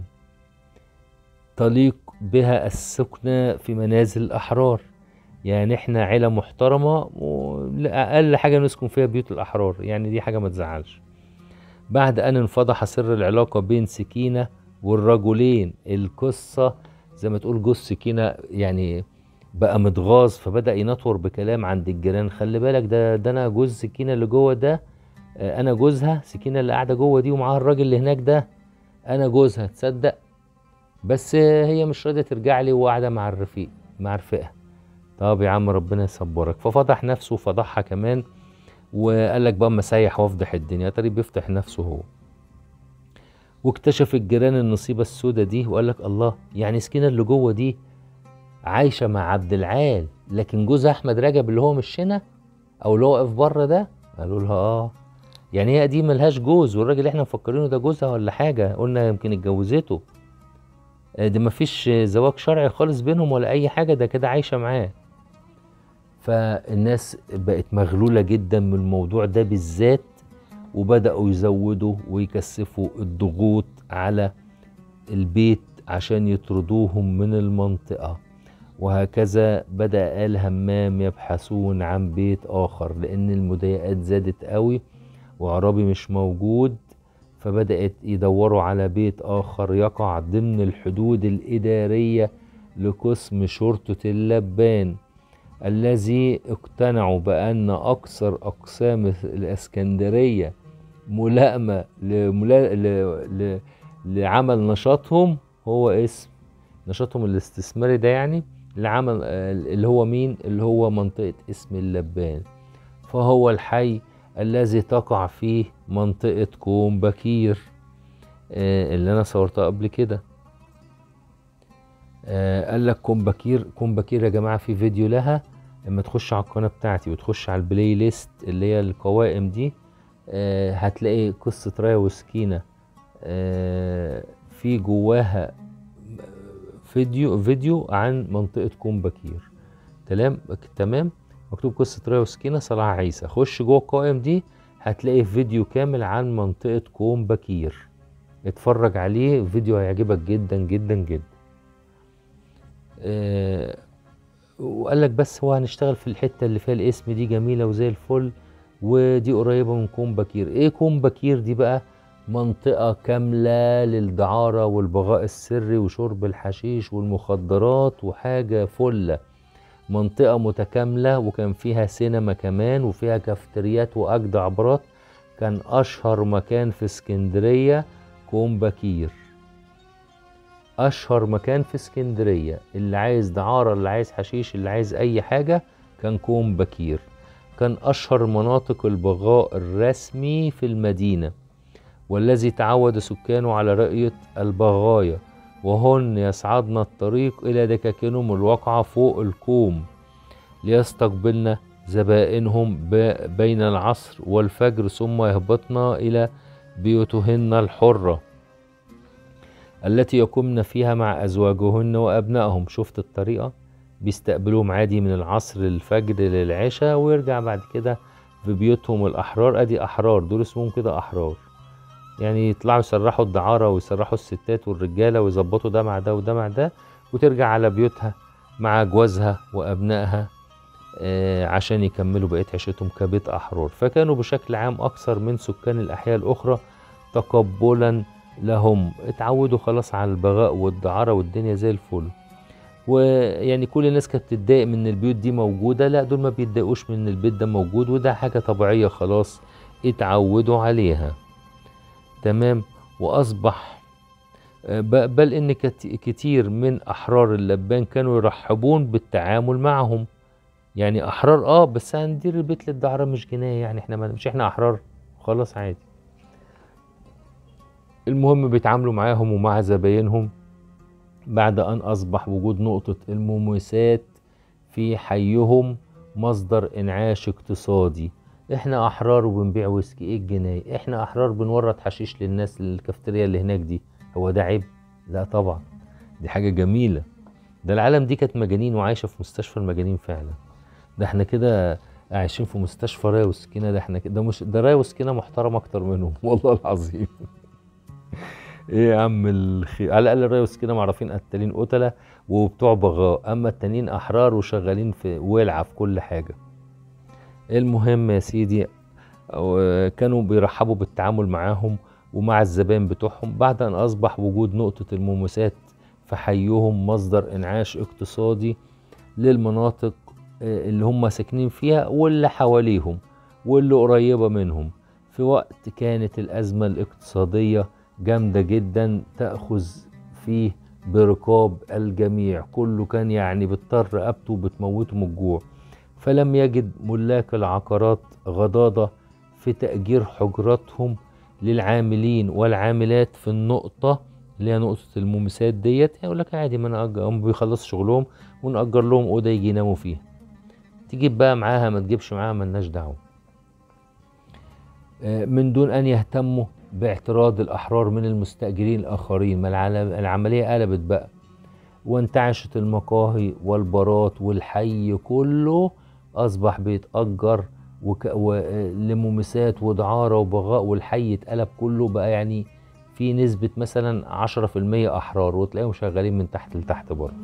تليق بها السكنة في منازل الأحرار يعني احنا عيلة محترمة وأقل حاجة نسكن فيها بيوت الأحرار يعني دي حاجة ما تزعلش بعد أن انفضح سر العلاقة بين سكينة والرجلين القصة زي ما تقول جوز سكينة يعني بقى متغاظ فبدأ ينطور بكلام عند الجيران خلي بالك ده ده أنا جوز سكينة اللي جوه ده آه، أنا جوزها سكينة اللي قاعدة جوه دي ومعاها الراجل اللي هناك ده أنا جوزها تصدق بس هي مش راضيه ترجع لي وقاعده مع الرفيق مع رفيقها طب يا عم ربنا يصبرك ففضح نفسه وفضحها كمان وقال لك بقى اما اسيح وافضح الدنيا ترى بيفتح نفسه هو واكتشف الجيران النصيبه السوداء دي وقال لك الله يعني سكينه اللي جوه دي عايشه مع عبد العال لكن جوز احمد رجب اللي هو مش هنا او اللي هو واقف بره ده قالوا لها اه يعني هي دي ملهاش جوز والراجل اللي احنا مفكرينه ده جوزها ولا حاجه قلنا يمكن اتجوزته آه، ده مفيش زواج شرعي خالص بينهم ولا اي حاجه ده كده عايشه معاه فالناس بقت مغلولة جدا من الموضوع ده بالذات وبدأوا يزودوا ويكثفوا الضغوط على البيت عشان يطردوهم من المنطقة وهكذا بدأ آل همام يبحثون عن بيت آخر لأن المضايقات زادت قوي وعرابي مش موجود فبدأت يدوروا على بيت آخر يقع ضمن الحدود الإدارية لقسم شرطة اللبان الذي اقتنعوا بأن أكثر أقسام الإسكندرية ملائمة لملا... ل... ل... لعمل نشاطهم هو اسم نشاطهم الاستثماري ده يعني لعمل اللي هو مين اللي هو منطقة اسم اللبان فهو الحي الذي تقع فيه منطقة كوم بكير آه، اللي أنا صورتها قبل كده آه، قال لك كوم بكير كوم بكير يا جماعة في فيديو لها لما تخش على القناة بتاعتي وتخش على البلاي ليست اللي هي القوائم دي آه، هتلاقي قصة رايا وسكينة في جواها فيديو فيديو عن منطقة كوم بكير تمام تمام مكتوب قصة رايا وسكينة صلاح عيسى خش جوه القائم دي هتلاقي فيديو كامل عن منطقة كوم بكير اتفرج عليه فيديو هيعجبك جدا جدا جدا اه وقال لك بس هو هنشتغل في الحتة اللي فيها الاسم دي جميلة وزي الفل ودي قريبة من كوم بكير ايه كوم بكير دي بقى منطقة كاملة للدعارة والبغاء السري وشرب الحشيش والمخدرات وحاجة فلة منطقة متكاملة وكان فيها سينما كمان وفيها كافتريات وأجدع عبرات كان أشهر مكان في اسكندرية كوم بكير أشهر مكان في اسكندرية اللي عايز دعارة اللي عايز حشيش اللي عايز أي حاجة كان كوم بكير كان أشهر مناطق البغاء الرسمي في المدينة والذي تعود سكانه على رؤية البغايا وهن يصعدن الطريق إلى دكاكينهم الواقعة فوق الكوم ليستقبلن زبائنهم بين العصر والفجر ثم يهبطن إلى بيوتهن الحرة التي يقمن فيها مع أزواجهن وأبنائهم شفت الطريقة بيستقبلوهم عادي من العصر للفجر للعشاء ويرجع بعد كده في بيوتهم الأحرار أدي أحرار دول اسمهم كده أحرار يعني يطلعوا يسرحوا الدعارة ويسرحوا الستات والرجالة ويظبطوا ده مع ده وده مع ده وترجع على بيوتها مع جوازها وأبنائها آه عشان يكملوا بقية عيشتهم كبيت أحرار فكانوا بشكل عام أكثر من سكان الأحياء الأخرى تقبلا لهم اتعودوا خلاص على البغاء والدعارة والدنيا زي الفل ويعني كل الناس كانت تتضايق من البيوت دي موجودة لا دول ما بيتضايقوش من البيت ده موجود وده حاجة طبيعية خلاص اتعودوا عليها تمام واصبح بل ان كتير من احرار اللبان كانوا يرحبون بالتعامل معهم يعني احرار اه بس هندير البيت للدعرة مش جناية يعني احنا مش احنا احرار خلاص عادي المهم بيتعاملوا معاهم ومع زباينهم بعد ان اصبح وجود نقطة المميسات في حيهم مصدر انعاش اقتصادي احنا احرار وبنبيع ويسكي ايه الجناية احنا احرار بنورط حشيش للناس الكافتيريا اللي هناك دي هو ده عيب لا طبعا دي حاجة جميلة ده العالم دي كانت مجانين وعايشة في مستشفى المجانين فعلا ده احنا كده عايشين في مستشفى راية وسكينة ده احنا كده مش ده راية وسكينة محترم اكتر منهم والله العظيم ايه يا عم الخير على الاقل راية وسكينة معروفين قتالين قتلة وبتوع بغاء اما التانيين احرار وشغالين في ولعة في كل حاجة المهم يا سيدي كانوا بيرحبوا بالتعامل معاهم ومع الزبائن بتوعهم بعد أن أصبح وجود نقطة المماسات في حيهم مصدر إنعاش اقتصادي للمناطق اللي هم ساكنين فيها واللي حواليهم واللي قريبة منهم في وقت كانت الأزمة الاقتصادية جامدة جدا تأخذ فيه برقاب الجميع كله كان يعني بيضطر رقبته بتموته من الجوع فلم يجد ملاك العقارات غضاضة في تأجير حجراتهم للعاملين والعاملات في النقطة اللي هي نقطة الممسات ديت يقول لك عادي ما نأجر هم بيخلصوا شغلهم ونأجر لهم أوضة يجي يناموا فيها تجيب بقى معاها ما تجيبش معاها ملناش دعوة من دون أن يهتموا باعتراض الأحرار من المستأجرين الآخرين ما العملية قلبت بقى وانتعشت المقاهي والبارات والحي كله أصبح بيتأجر وك... و... لممسات ودعارة وبغاء والحي اتقلب كله بقى يعني في نسبة مثلا عشرة في المية أحرار وتلاقيهم شغالين من تحت لتحت برضه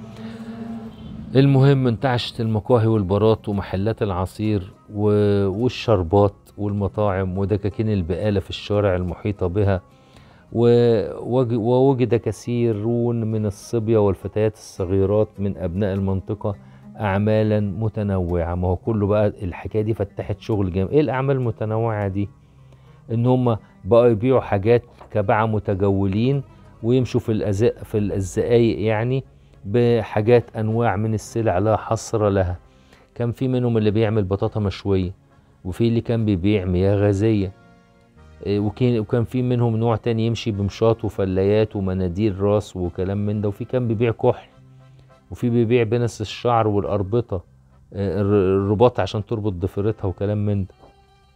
المهم انتعشت المقاهي والبارات ومحلات العصير و... والشربات والمطاعم ودكاكين البقالة في الشوارع المحيطة بها ووج- ووجد كثيرون من الصبية والفتيات الصغيرات من أبناء المنطقة أعمالا متنوعة ما هو كله بقى الحكاية دي فتحت شغل جامد إيه الأعمال المتنوعة دي؟ إن هم بقوا يبيعوا حاجات كباعة متجولين ويمشوا في الأزاء في الزقايق يعني بحاجات أنواع من السلع لا حصر لها كان في منهم اللي بيعمل بطاطا مشوية وفي اللي كان بيبيع مياه غازية إيه، وكان وكان في منهم نوع تاني يمشي بمشاط وفلايات ومناديل راس وكلام من ده وفي كان بيبيع كحل وفي بيبيع بنس الشعر والأربطة آه، الر- الرباط عشان تربط ضفيرتها وكلام من ده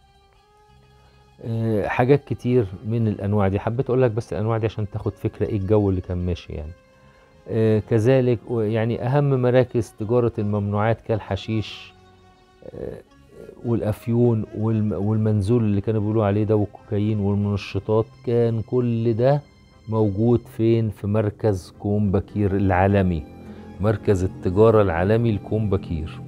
آه، حاجات كتير من الأنواع دي حبيت أقول لك بس الأنواع دي عشان تاخد فكرة إيه الجو اللي كان ماشي يعني آه، كذلك و- يعني أهم مراكز تجارة الممنوعات كالحشيش آه، والأفيون والم- والمنزول اللي كانوا بيقولوا عليه ده والكوكايين والمنشطات كان كل ده موجود فين في مركز كوم بكير العالمي مركز التجارة العالمي لكوم بكير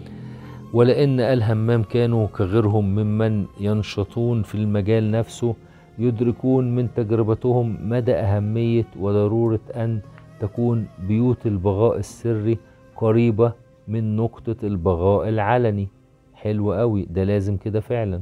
ولأن آل همام كانوا كغيرهم ممن ينشطون في المجال نفسه يدركون من تجربتهم مدى أهمية وضرورة أن تكون بيوت البغاء السري قريبة من نقطة البغاء العلني حلو قوي ده لازم كده فعلا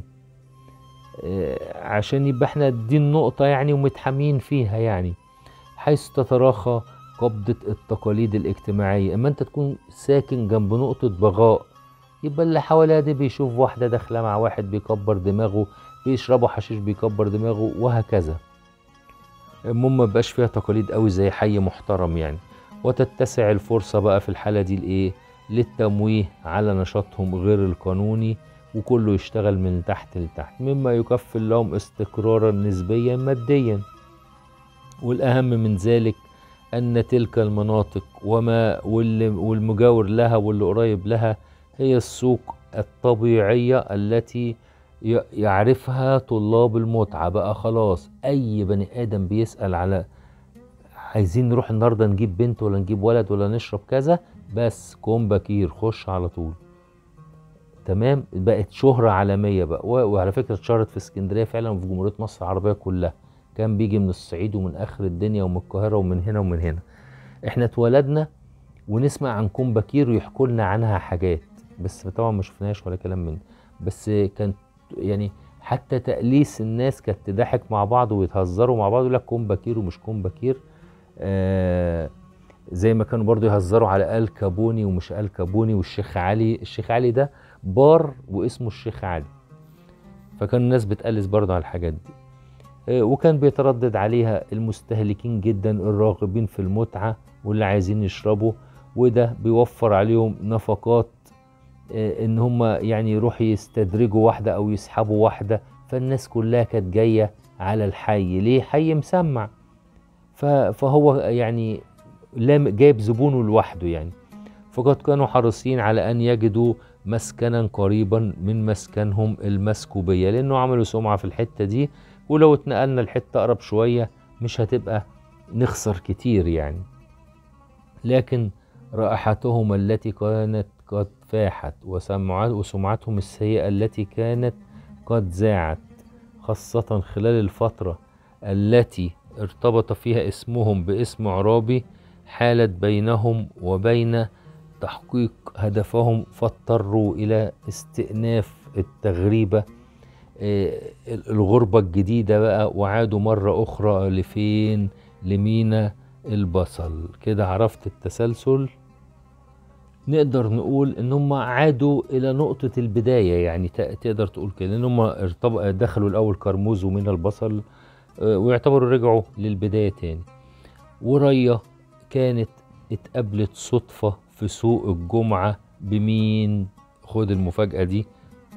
آه، عشان يبقى احنا دي النقطة يعني ومتحامين فيها يعني حيث تتراخى قبضة التقاليد الاجتماعية اما انت تكون ساكن جنب نقطة بغاء يبقى اللي حواليها دي بيشوف واحدة داخلة مع واحد بيكبر دماغه بيشربوا حشيش بيكبر دماغه وهكذا المهم ما بقاش فيها تقاليد قوي زي حي محترم يعني وتتسع الفرصة بقى في الحالة دي لإيه للتمويه على نشاطهم غير القانوني وكله يشتغل من تحت لتحت مما يكفل لهم استقرارا نسبيا ماديا والأهم من ذلك أن تلك المناطق وما واللي والمجاور لها واللي قريب لها هي السوق الطبيعية التي ي- يعرفها طلاب المتعة بقى خلاص أي بني آدم بيسأل على عايزين نروح النهاردة نجيب بنت ولا نجيب ولد ولا نشرب كذا بس كوم بكير خش على طول تمام بقت شهرة عالمية بقى و- وعلى فكرة اتشهرت في اسكندرية فعلا وفي جمهورية مصر العربية كلها كان بيجي من الصعيد ومن آخر الدنيا ومن القاهرة ومن هنا ومن هنا احنا اتولدنا ونسمع عن كوم بكير ويحكوا لنا عنها حاجات بس طبعا ما شفناهاش ولا كلام من ده. بس كانت يعني حتى تأليس الناس كانت تضحك مع بعض ويتهزروا مع بعض يقول لك كوم بكير ومش كوم بكير آه زي ما كانوا برضو يهزروا على آل كابوني ومش آل كابوني والشيخ علي الشيخ علي ده بار واسمه الشيخ علي فكان الناس بتقلس برضو على الحاجات دي آه، وكان بيتردد عليها المستهلكين جدا الراغبين في المتعة واللي عايزين يشربوا وده بيوفر عليهم نفقات آه، ان هم يعني يروحوا يستدرجوا واحدة او يسحبوا واحدة فالناس كلها كانت جاية على الحي ليه حي مسمع ف- فهو يعني لام جايب زبونه لوحده يعني فقد كانوا حريصين على ان يجدوا مسكنا قريبا من مسكنهم المسكوبية لانه عملوا سمعة في الحتة دي ولو اتنقلنا الحتة اقرب شوية مش هتبقى نخسر كتير يعني لكن رائحتهم التي كانت قد فاحت وسمعت وسمعتهم السيئة التي كانت قد زاعت خاصة خلال الفترة التي ارتبط فيها اسمهم باسم عرابي حالت بينهم وبين تحقيق هدفهم فاضطروا إلى استئناف التغريبة آه، الغربة الجديدة بقى وعادوا مرة أخرى لفين لمينا البصل كده عرفت التسلسل نقدر نقول ان هم عادوا الى نقطة البداية يعني ت- تقدر تقول كده ان هم ارتب- دخلوا الاول كرموز ومن البصل آه، ويعتبروا رجعوا للبداية تاني وريا كانت اتقابلت صدفة في سوق الجمعة بمين خد المفاجأة دي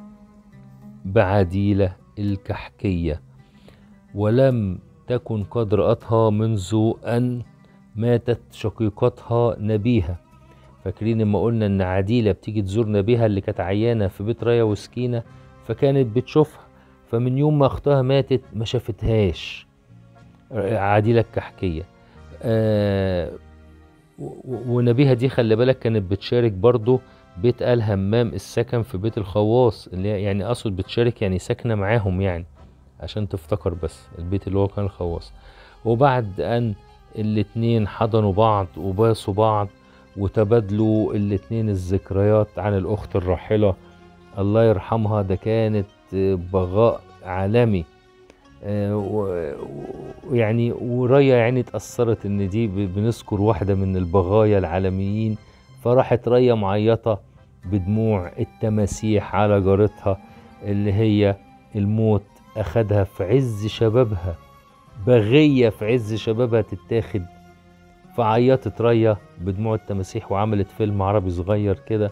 بعديلة الكحكية ولم تكن قد رأتها منذ أن ماتت شقيقتها نبيهة فاكرين لما قلنا ان عديلة بتيجي تزور نبيها اللي كانت عيانة في بيت ريا وسكينة فكانت بتشوفها فمن يوم ما اختها ماتت ما شافتهاش عديلة الكحكية آه ونبيها دي خلي بالك كانت بتشارك برضو بيت آل همام السكن في بيت الخواص اللي يعني اقصد بتشارك يعني ساكنة معاهم يعني عشان تفتكر بس البيت اللي هو كان الخواص وبعد ان الاتنين حضنوا بعض وباسوا بعض وتبادلوا الاتنين الذكريات عن الاخت الراحلة الله يرحمها ده كانت بغاء عالمي ويعني وريا يعني اتأثرت ان دي بنذكر واحدة من البغايا العالميين فراحت ريا معيطة بدموع التماسيح على جارتها اللي هي الموت أخدها في عز شبابها بغية في عز شبابها تتاخد فعيطت ريا بدموع التماسيح وعملت فيلم عربي صغير كده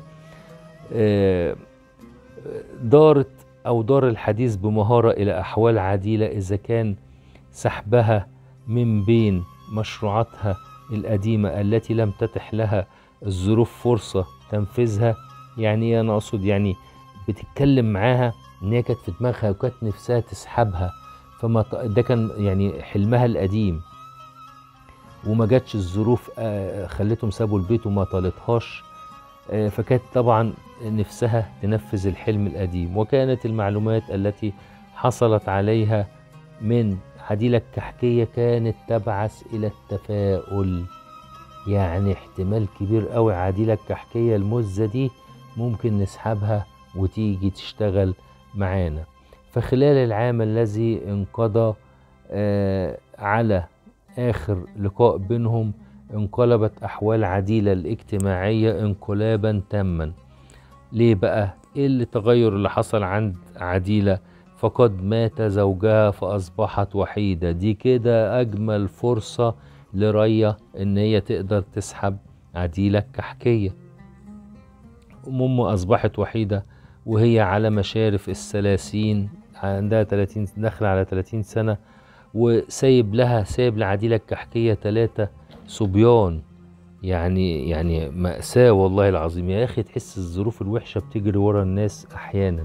دارت أو دار الحديث بمهارة إلى أحوال عديلة إذا كان سحبها من بين مشروعاتها القديمة التي لم تتح لها الظروف فرصة تنفيذها يعني ايه انا اقصد يعني بتتكلم معاها ان هي كانت في دماغها وكانت نفسها تسحبها فما ده كان يعني حلمها القديم وما جاتش الظروف خلتهم سابوا البيت وما طالتهاش فكانت طبعا نفسها تنفذ الحلم القديم وكانت المعلومات التي حصلت عليها من عديلة الكحكية كانت تبعث إلى التفاؤل يعني احتمال كبير قوي عديلة الكحكية المزة دي ممكن نسحبها وتيجي تشتغل معانا فخلال العام الذي انقضى آه على آخر لقاء بينهم انقلبت أحوال عديلة الاجتماعية انقلابا تاما ليه بقى؟ ايه التغير اللي حصل عند عديلة فقد مات زوجها فأصبحت وحيدة دي كده أجمل فرصة لريا إن هي تقدر تسحب عديلة كحكية أم أصبحت وحيدة وهي على مشارف الثلاثين عندها 30 داخلة على 30 سنة وسايب لها سايب لعديلة الكحكية ثلاثة صبيان يعني يعني مأساة والله العظيم يا أخي تحس الظروف الوحشة بتجري ورا الناس أحيانا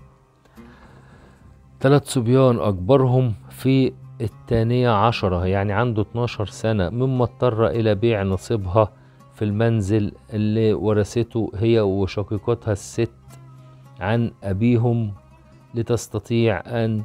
ثلاث صبيان أكبرهم في الثانية عشرة يعني عنده 12 سنة مما اضطر إلى بيع نصيبها في المنزل اللي ورثته هي وشقيقتها الست عن أبيهم لتستطيع أن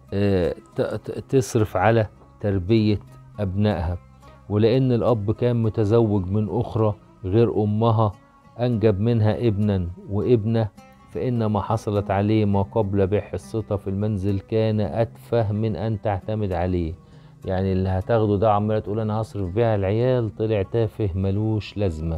تصرف على تربية أبنائها ولأن الأب كان متزوج من أخرى غير أمها أنجب منها ابنا وابنة فإن ما حصلت عليه ما قبل بيع حصتها في المنزل كان أتفه من أن تعتمد عليه يعني اللي هتاخده ده عمالة تقول أنا هصرف بيها العيال طلع تافه ملوش لازمة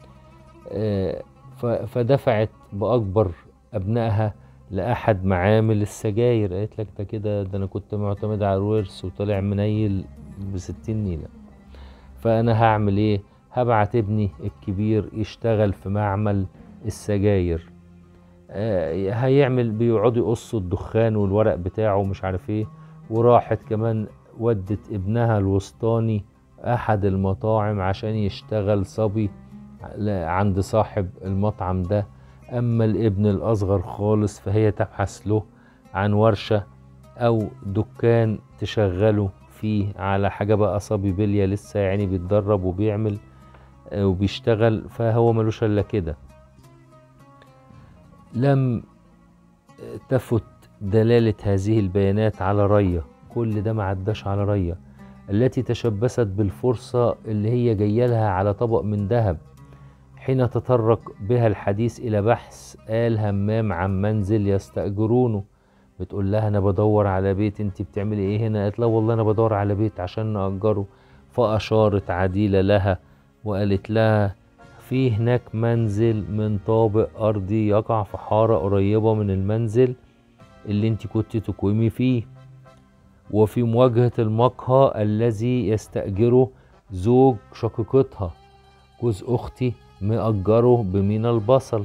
فدفعت بأكبر أبنائها لأحد معامل السجاير قالت لك ده كده ده أنا كنت معتمد على الورث وطلع منيل بستين نيلة فأنا هعمل إيه هبعت ابني الكبير يشتغل في معمل السجاير آه هيعمل بيقعدوا يقصوا الدخان والورق بتاعه ومش عارف ايه وراحت كمان ودت ابنها الوسطاني احد المطاعم عشان يشتغل صبي عند صاحب المطعم ده اما الابن الاصغر خالص فهي تبحث له عن ورشة او دكان تشغله فيه على حاجة بقى صبي بلية لسه يعني بيتدرب وبيعمل وبيشتغل فهو ملوش الا كده لم تفت دلالة هذه البيانات على ريا كل ده ما عداش على ريا التي تشبثت بالفرصة اللي هي جاية لها على طبق من ذهب حين تطرق بها الحديث إلى بحث آل همام عن منزل يستأجرونه بتقول لها أنا بدور على بيت أنت بتعملي إيه هنا قالت لا والله أنا بدور على بيت عشان نأجره فأشارت عديلة لها وقالت لها في هناك منزل من طابق أرضي يقع في حارة قريبة من المنزل اللي انت كنت تقومي فيه وفي مواجهة المقهى الذي يستأجره زوج شقيقتها جوز أختي مأجره بمينا البصل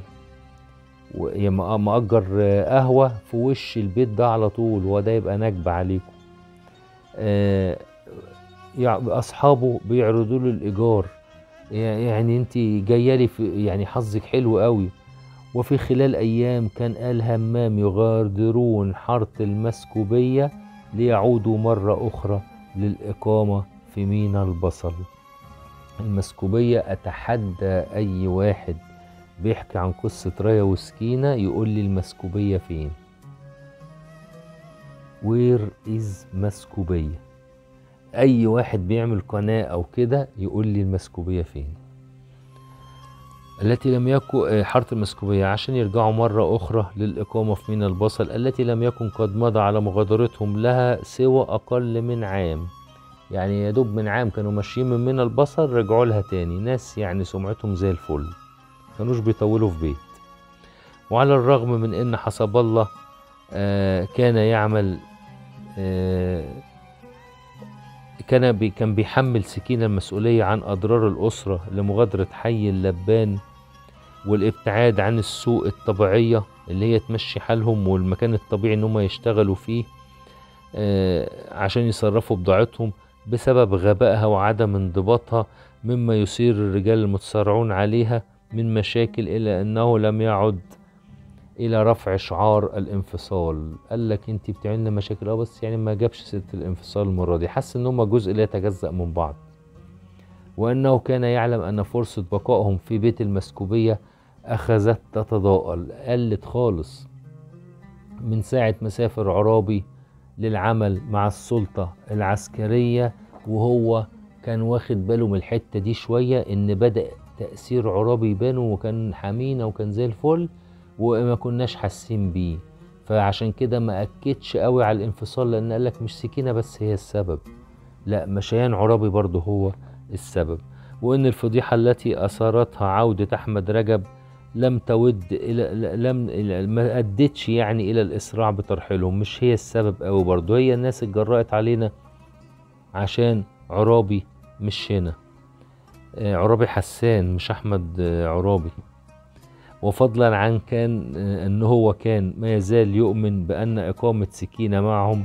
مأجر قهوة في وش البيت ده على طول وده يبقى نكبة عليكم آه أصحابه بيعرضوا له الإيجار يعني انت جايه لي في يعني حظك حلو قوي وفي خلال ايام كان آل همام يغادرون حاره المسكوبيه ليعودوا مره اخرى للاقامه في مينا البصل المسكوبيه اتحدى اي واحد بيحكي عن قصه رايا وسكينه يقول لي المسكوبيه فين وير از مسكوبيه اي واحد بيعمل قناه او كده يقول لي المسكوبيه فين التي لم يكن حاره المسكوبيه عشان يرجعوا مره اخرى للاقامه في مينا البصل التي لم يكن قد مضى على مغادرتهم لها سوى اقل من عام يعني يا دوب من عام كانوا ماشيين من مينا البصل رجعوا لها تاني ناس يعني سمعتهم زي الفل كانوش بيطولوا في بيت وعلى الرغم من ان حسب الله آه كان يعمل آه كان بي كان بيحمل سكينة المسؤولية عن أضرار الأسرة لمغادرة حي اللبان والابتعاد عن السوق الطبيعية اللي هي تمشي حالهم والمكان الطبيعي إن هم يشتغلوا فيه آه عشان يصرفوا بضاعتهم بسبب غبائها وعدم انضباطها مما يثير الرجال المتصارعون عليها من مشاكل إلى أنه لم يعد الى رفع شعار الانفصال قال لك انت بتعمل لنا مشاكل اه بس يعني ما جابش سيره الانفصال المره دي حس ان هما جزء لا يتجزا من بعض وانه كان يعلم ان فرصه بقائهم في بيت المسكوبيه اخذت تتضاءل قلت خالص من ساعه ما سافر عرابي للعمل مع السلطه العسكريه وهو كان واخد باله من الحته دي شويه ان بدا تاثير عرابي يبان وكان حمينه وكان زي الفل وما كناش حاسين بيه فعشان كده ما اكدش قوي على الانفصال لان قالك مش سكينه بس هي السبب لا مشيان عرابي برضه هو السبب وان الفضيحه التي اثارتها عوده احمد رجب لم تود الى لم ما ادتش يعني الى الاسراع بترحيلهم مش هي السبب قوي برضه هي الناس اتجرأت علينا عشان عرابي مش هنا عرابي حسان مش احمد عرابي وفضلا عن كان ان هو كان ما يزال يؤمن بان اقامه سكينه معهم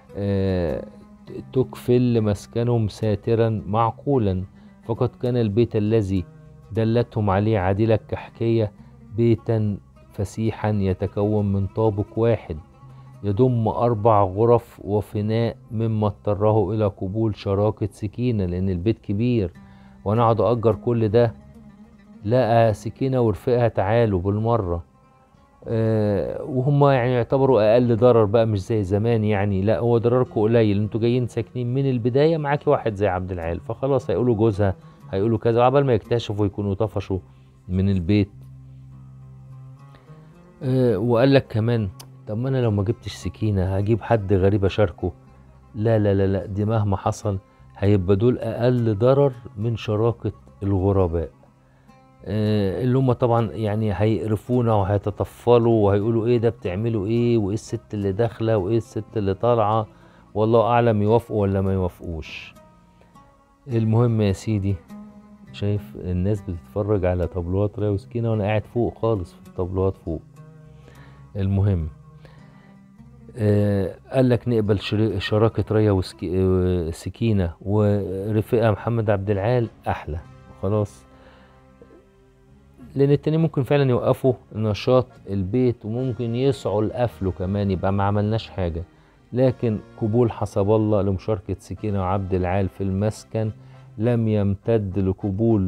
تكفل مسكنهم ساترا معقولا فقد كان البيت الذي دلتهم عليه عادلة كحكية بيتا فسيحا يتكون من طابق واحد يضم أربع غرف وفناء مما اضطره إلى قبول شراكة سكينة لأن البيت كبير وأنا أقعد أجر كل ده لقى سكينة ورفقها تعالوا بالمرة أه وهم يعني يعتبروا أقل ضرر بقى مش زي زمان يعني لا هو ضرركم قليل انتوا جايين ساكنين من البداية معاكي واحد زي عبد العال فخلاص هيقولوا جوزها هيقولوا كذا عبال ما يكتشفوا يكونوا طفشوا من البيت أه وقال لك كمان طب ما انا لو ما جبتش سكينة هجيب حد غريب اشاركه لا لا لا لا دي مهما حصل هيبقى دول اقل ضرر من شراكة الغرباء اللي هم طبعا يعني هيقرفونا وهيتطفلوا وهيقولوا ايه ده بتعملوا ايه وايه الست اللي داخله وايه الست اللي طالعه والله اعلم يوافقوا ولا ما يوافقوش المهم يا سيدي شايف الناس بتتفرج على طابلوهات راي وسكينه وانا قاعد فوق خالص في الطابلوهات فوق المهم آه قال لك نقبل شراكة ريا وسكينة ورفقة محمد عبد العال أحلى خلاص لان التاني ممكن فعلا يوقفوا نشاط البيت وممكن يسعوا لقفله كمان يبقى ما عملناش حاجه لكن قبول حسب الله لمشاركة سكينة وعبد العال في المسكن لم يمتد لقبول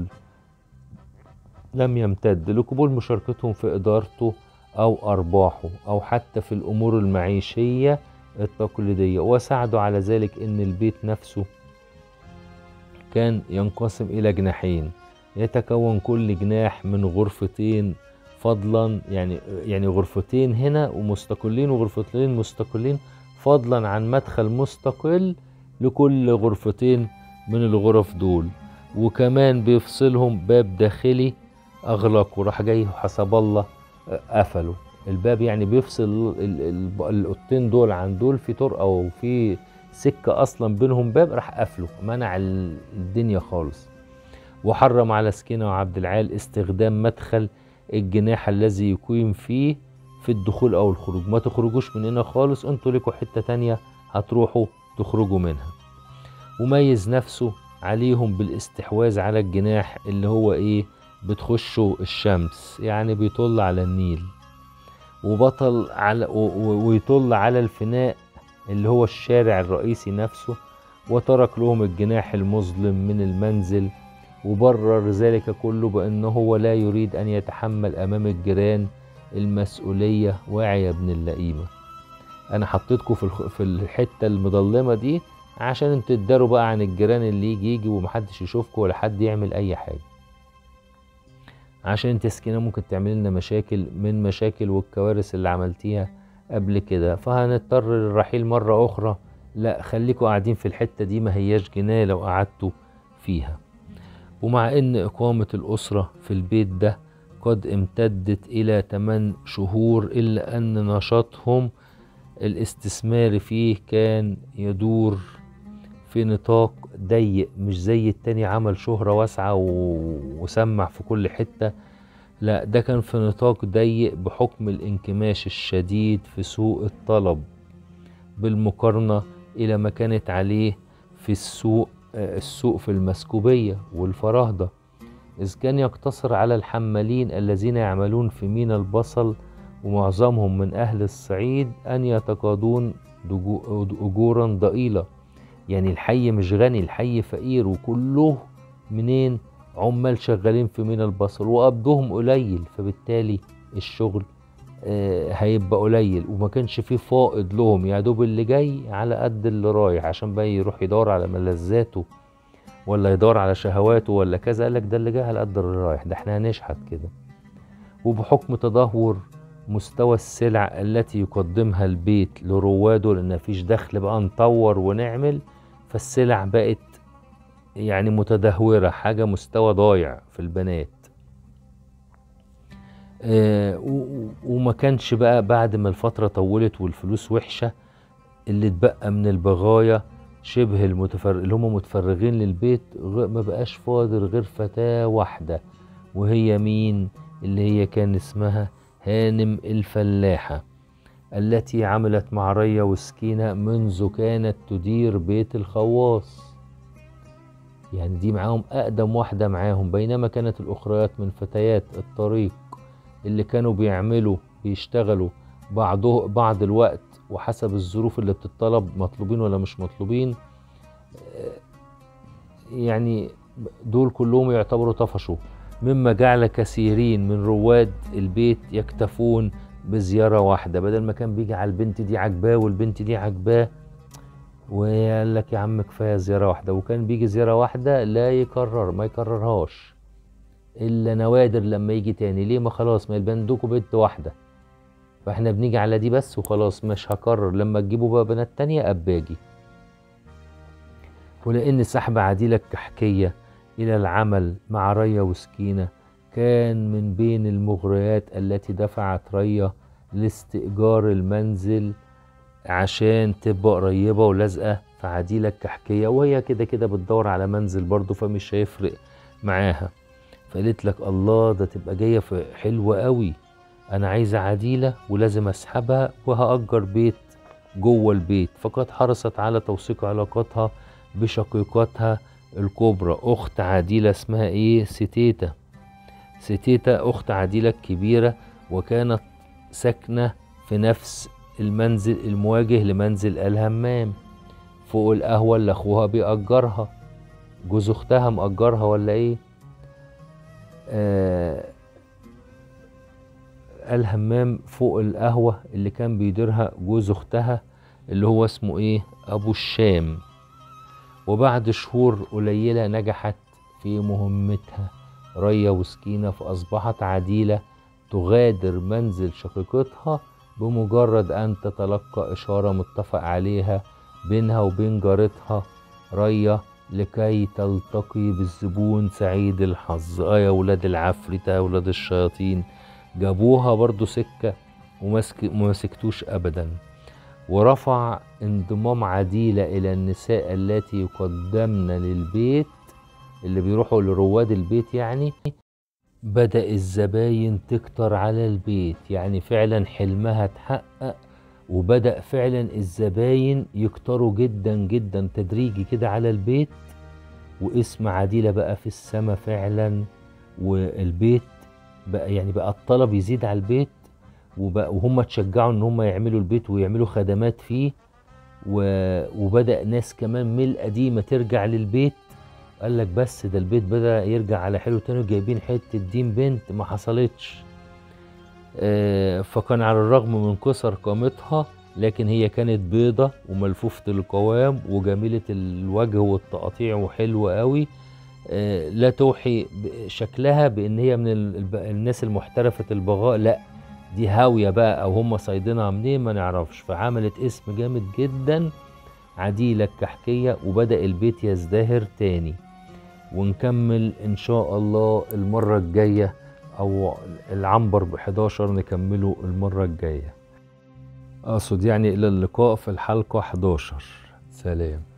لم يمتد لقبول مشاركتهم في إدارته أو أرباحه أو حتى في الأمور المعيشية التقليدية وساعدوا على ذلك إن البيت نفسه كان ينقسم إلى جناحين يتكون كل جناح من غرفتين فضلا يعني يعني غرفتين هنا ومستقلين وغرفتين مستقلين فضلا عن مدخل مستقل لكل غرفتين من الغرف دول وكمان بيفصلهم باب داخلي اغلق وراح جاي حسب الله قفله الباب يعني بيفصل الاوضتين دول عن دول في طرقه وفي سكه اصلا بينهم باب راح قفله منع الدنيا خالص وحرم على سكينة وعبد العال استخدام مدخل الجناح الذي يقيم فيه في الدخول أو الخروج ما تخرجوش من هنا خالص انتوا لكم حتة تانية هتروحوا تخرجوا منها وميز نفسه عليهم بالاستحواذ على الجناح اللي هو ايه بتخشه الشمس يعني بيطل على النيل وبطل على ويطل على الفناء اللي هو الشارع الرئيسي نفسه وترك لهم الجناح المظلم من المنزل وبرر ذلك كله بأنه هو لا يريد أن يتحمل أمام الجيران المسؤولية واعي يا ابن اللئيمة أنا حطيتكم في في الحتة المظلمة دي عشان تداروا بقى عن الجيران اللي يجي يجي ومحدش يشوفكم ولا حد يعمل أي حاجة عشان انت سكينة ممكن تعمل لنا مشاكل من مشاكل والكوارث اللي عملتيها قبل كده فهنضطر للرحيل مرة أخرى لا خليكوا قاعدين في الحتة دي ما هياش جناية لو قعدتوا فيها ومع ان إقامة الأسرة في البيت ده قد امتدت إلى 8 شهور إلا أن نشاطهم الاستثماري فيه كان يدور في نطاق ضيق مش زي التاني عمل شهرة واسعة وسمع في كل حتة لا ده كان في نطاق ضيق بحكم الانكماش الشديد في سوق الطلب بالمقارنة إلى ما كانت عليه في السوق السوق في المسكوبية والفراهدة إذ كان يقتصر على الحمالين الذين يعملون في مينا البصل ومعظمهم من أهل الصعيد أن يتقاضون أجورا ضئيلة يعني الحي مش غني الحي فقير وكله منين عمال شغالين في مينا البصل وقبضهم قليل فبالتالي الشغل آه هيبقى قليل وما كانش فيه فائض لهم يا دوب اللي جاي على قد اللي رايح عشان بقى يروح يدور على ملذاته ولا يدور على شهواته ولا كذا قال لك ده اللي جاي على قد اللي رايح ده احنا هنشحت كده وبحكم تدهور مستوى السلع التي يقدمها البيت لرواده لان مفيش دخل بقى نطور ونعمل فالسلع بقت يعني متدهورة حاجة مستوى ضايع في البنات آه وما كانش بقى بعد ما الفترة طولت والفلوس وحشة اللي اتبقى من البغايا شبه المتفر... اللي هم متفرغين للبيت ما بقاش فاضل غير فتاة واحدة وهي مين اللي هي كان اسمها هانم الفلاحة التي عملت مع ريا وسكينة منذ كانت تدير بيت الخواص يعني دي معاهم أقدم واحدة معاهم بينما كانت الأخريات من فتيات الطريق اللي كانوا بيعملوا بيشتغلوا بعضه بعض الوقت وحسب الظروف اللي بتطلب مطلوبين ولا مش مطلوبين يعني دول كلهم يعتبروا طفشوا مما جعل كثيرين من رواد البيت يكتفون بزيارة واحدة بدل ما كان بيجي على البنت دي عجباه والبنت دي عجباه وقال لك يا عم كفاية زيارة واحدة وكان بيجي زيارة واحدة لا يكرر ما يكررهاش إلا نوادر لما يجي تاني ليه ما خلاص ما البندوكوا بنت واحدة فاحنا بنيجي على دي بس وخلاص مش هكرر لما تجيبوا بقى بنات تانية أباجي ولأن سحب عديلة الكحكية إلى العمل مع ريا وسكينة كان من بين المغريات التي دفعت ريا لاستئجار المنزل عشان تبقى قريبة ولازقة في عديلة الكحكية وهي كده كده بتدور على منزل برضه فمش هيفرق معاها فقالت لك الله ده تبقى جاية في حلوة قوي أنا عايزة عديلة ولازم أسحبها وهأجر بيت جوه البيت فقد حرصت على توثيق علاقاتها بشقيقاتها الكبرى أخت عديلة اسمها إيه ستيتا ستيتا أخت عديلة الكبيرة وكانت ساكنة في نفس المنزل المواجه لمنزل الهمام فوق القهوة اللي أخوها بيأجرها جوز أختها مأجرها ولا إيه آه الهمام فوق القهوة اللي كان بيديرها جوز أختها اللي هو اسمه إيه أبو الشام وبعد شهور قليلة نجحت في مهمتها ريا وسكينة فأصبحت عديلة تغادر منزل شقيقتها بمجرد أن تتلقى إشارة متفق عليها بينها وبين جارتها ريا لكي تلتقي بالزبون سعيد الحظ اه يا ولاد العفريتة يا ولاد الشياطين جابوها برضو سكة ومسكتوش أبدا ورفع انضمام عديلة إلى النساء التي يقدمن للبيت اللي بيروحوا لرواد البيت يعني بدأ الزباين تكتر على البيت يعني فعلا حلمها اتحقق وبدأ فعلا الزباين يكتروا جدا جدا تدريجي كده على البيت واسم عديلة بقى في السما فعلا والبيت بقى يعني بقى الطلب يزيد على البيت وبقى وهم اتشجعوا ان هم يعملوا البيت ويعملوا خدمات فيه و... وبدأ ناس كمان من القديمة ترجع للبيت قال لك بس ده البيت بدأ يرجع على حلو تاني جايبين حتة دين بنت ما حصلتش آه، فكان على الرغم من قصر قامتها لكن هي كانت بيضة وملفوفة القوام وجميلة الوجه والتقطيع وحلوة قوي آه، لا توحي ب- شكلها بان هي من ال- الب- الناس المحترفة البغاء لا دي هاوية بقى او هم صيدينها منين ما نعرفش فعملت اسم جامد جدا عديلة الكحكية وبدأ البيت يزدهر تاني ونكمل ان شاء الله المرة الجاية او العنبر ب 11 نكمله المرة الجاية اقصد يعني الى اللقاء في الحلقة 11 سلام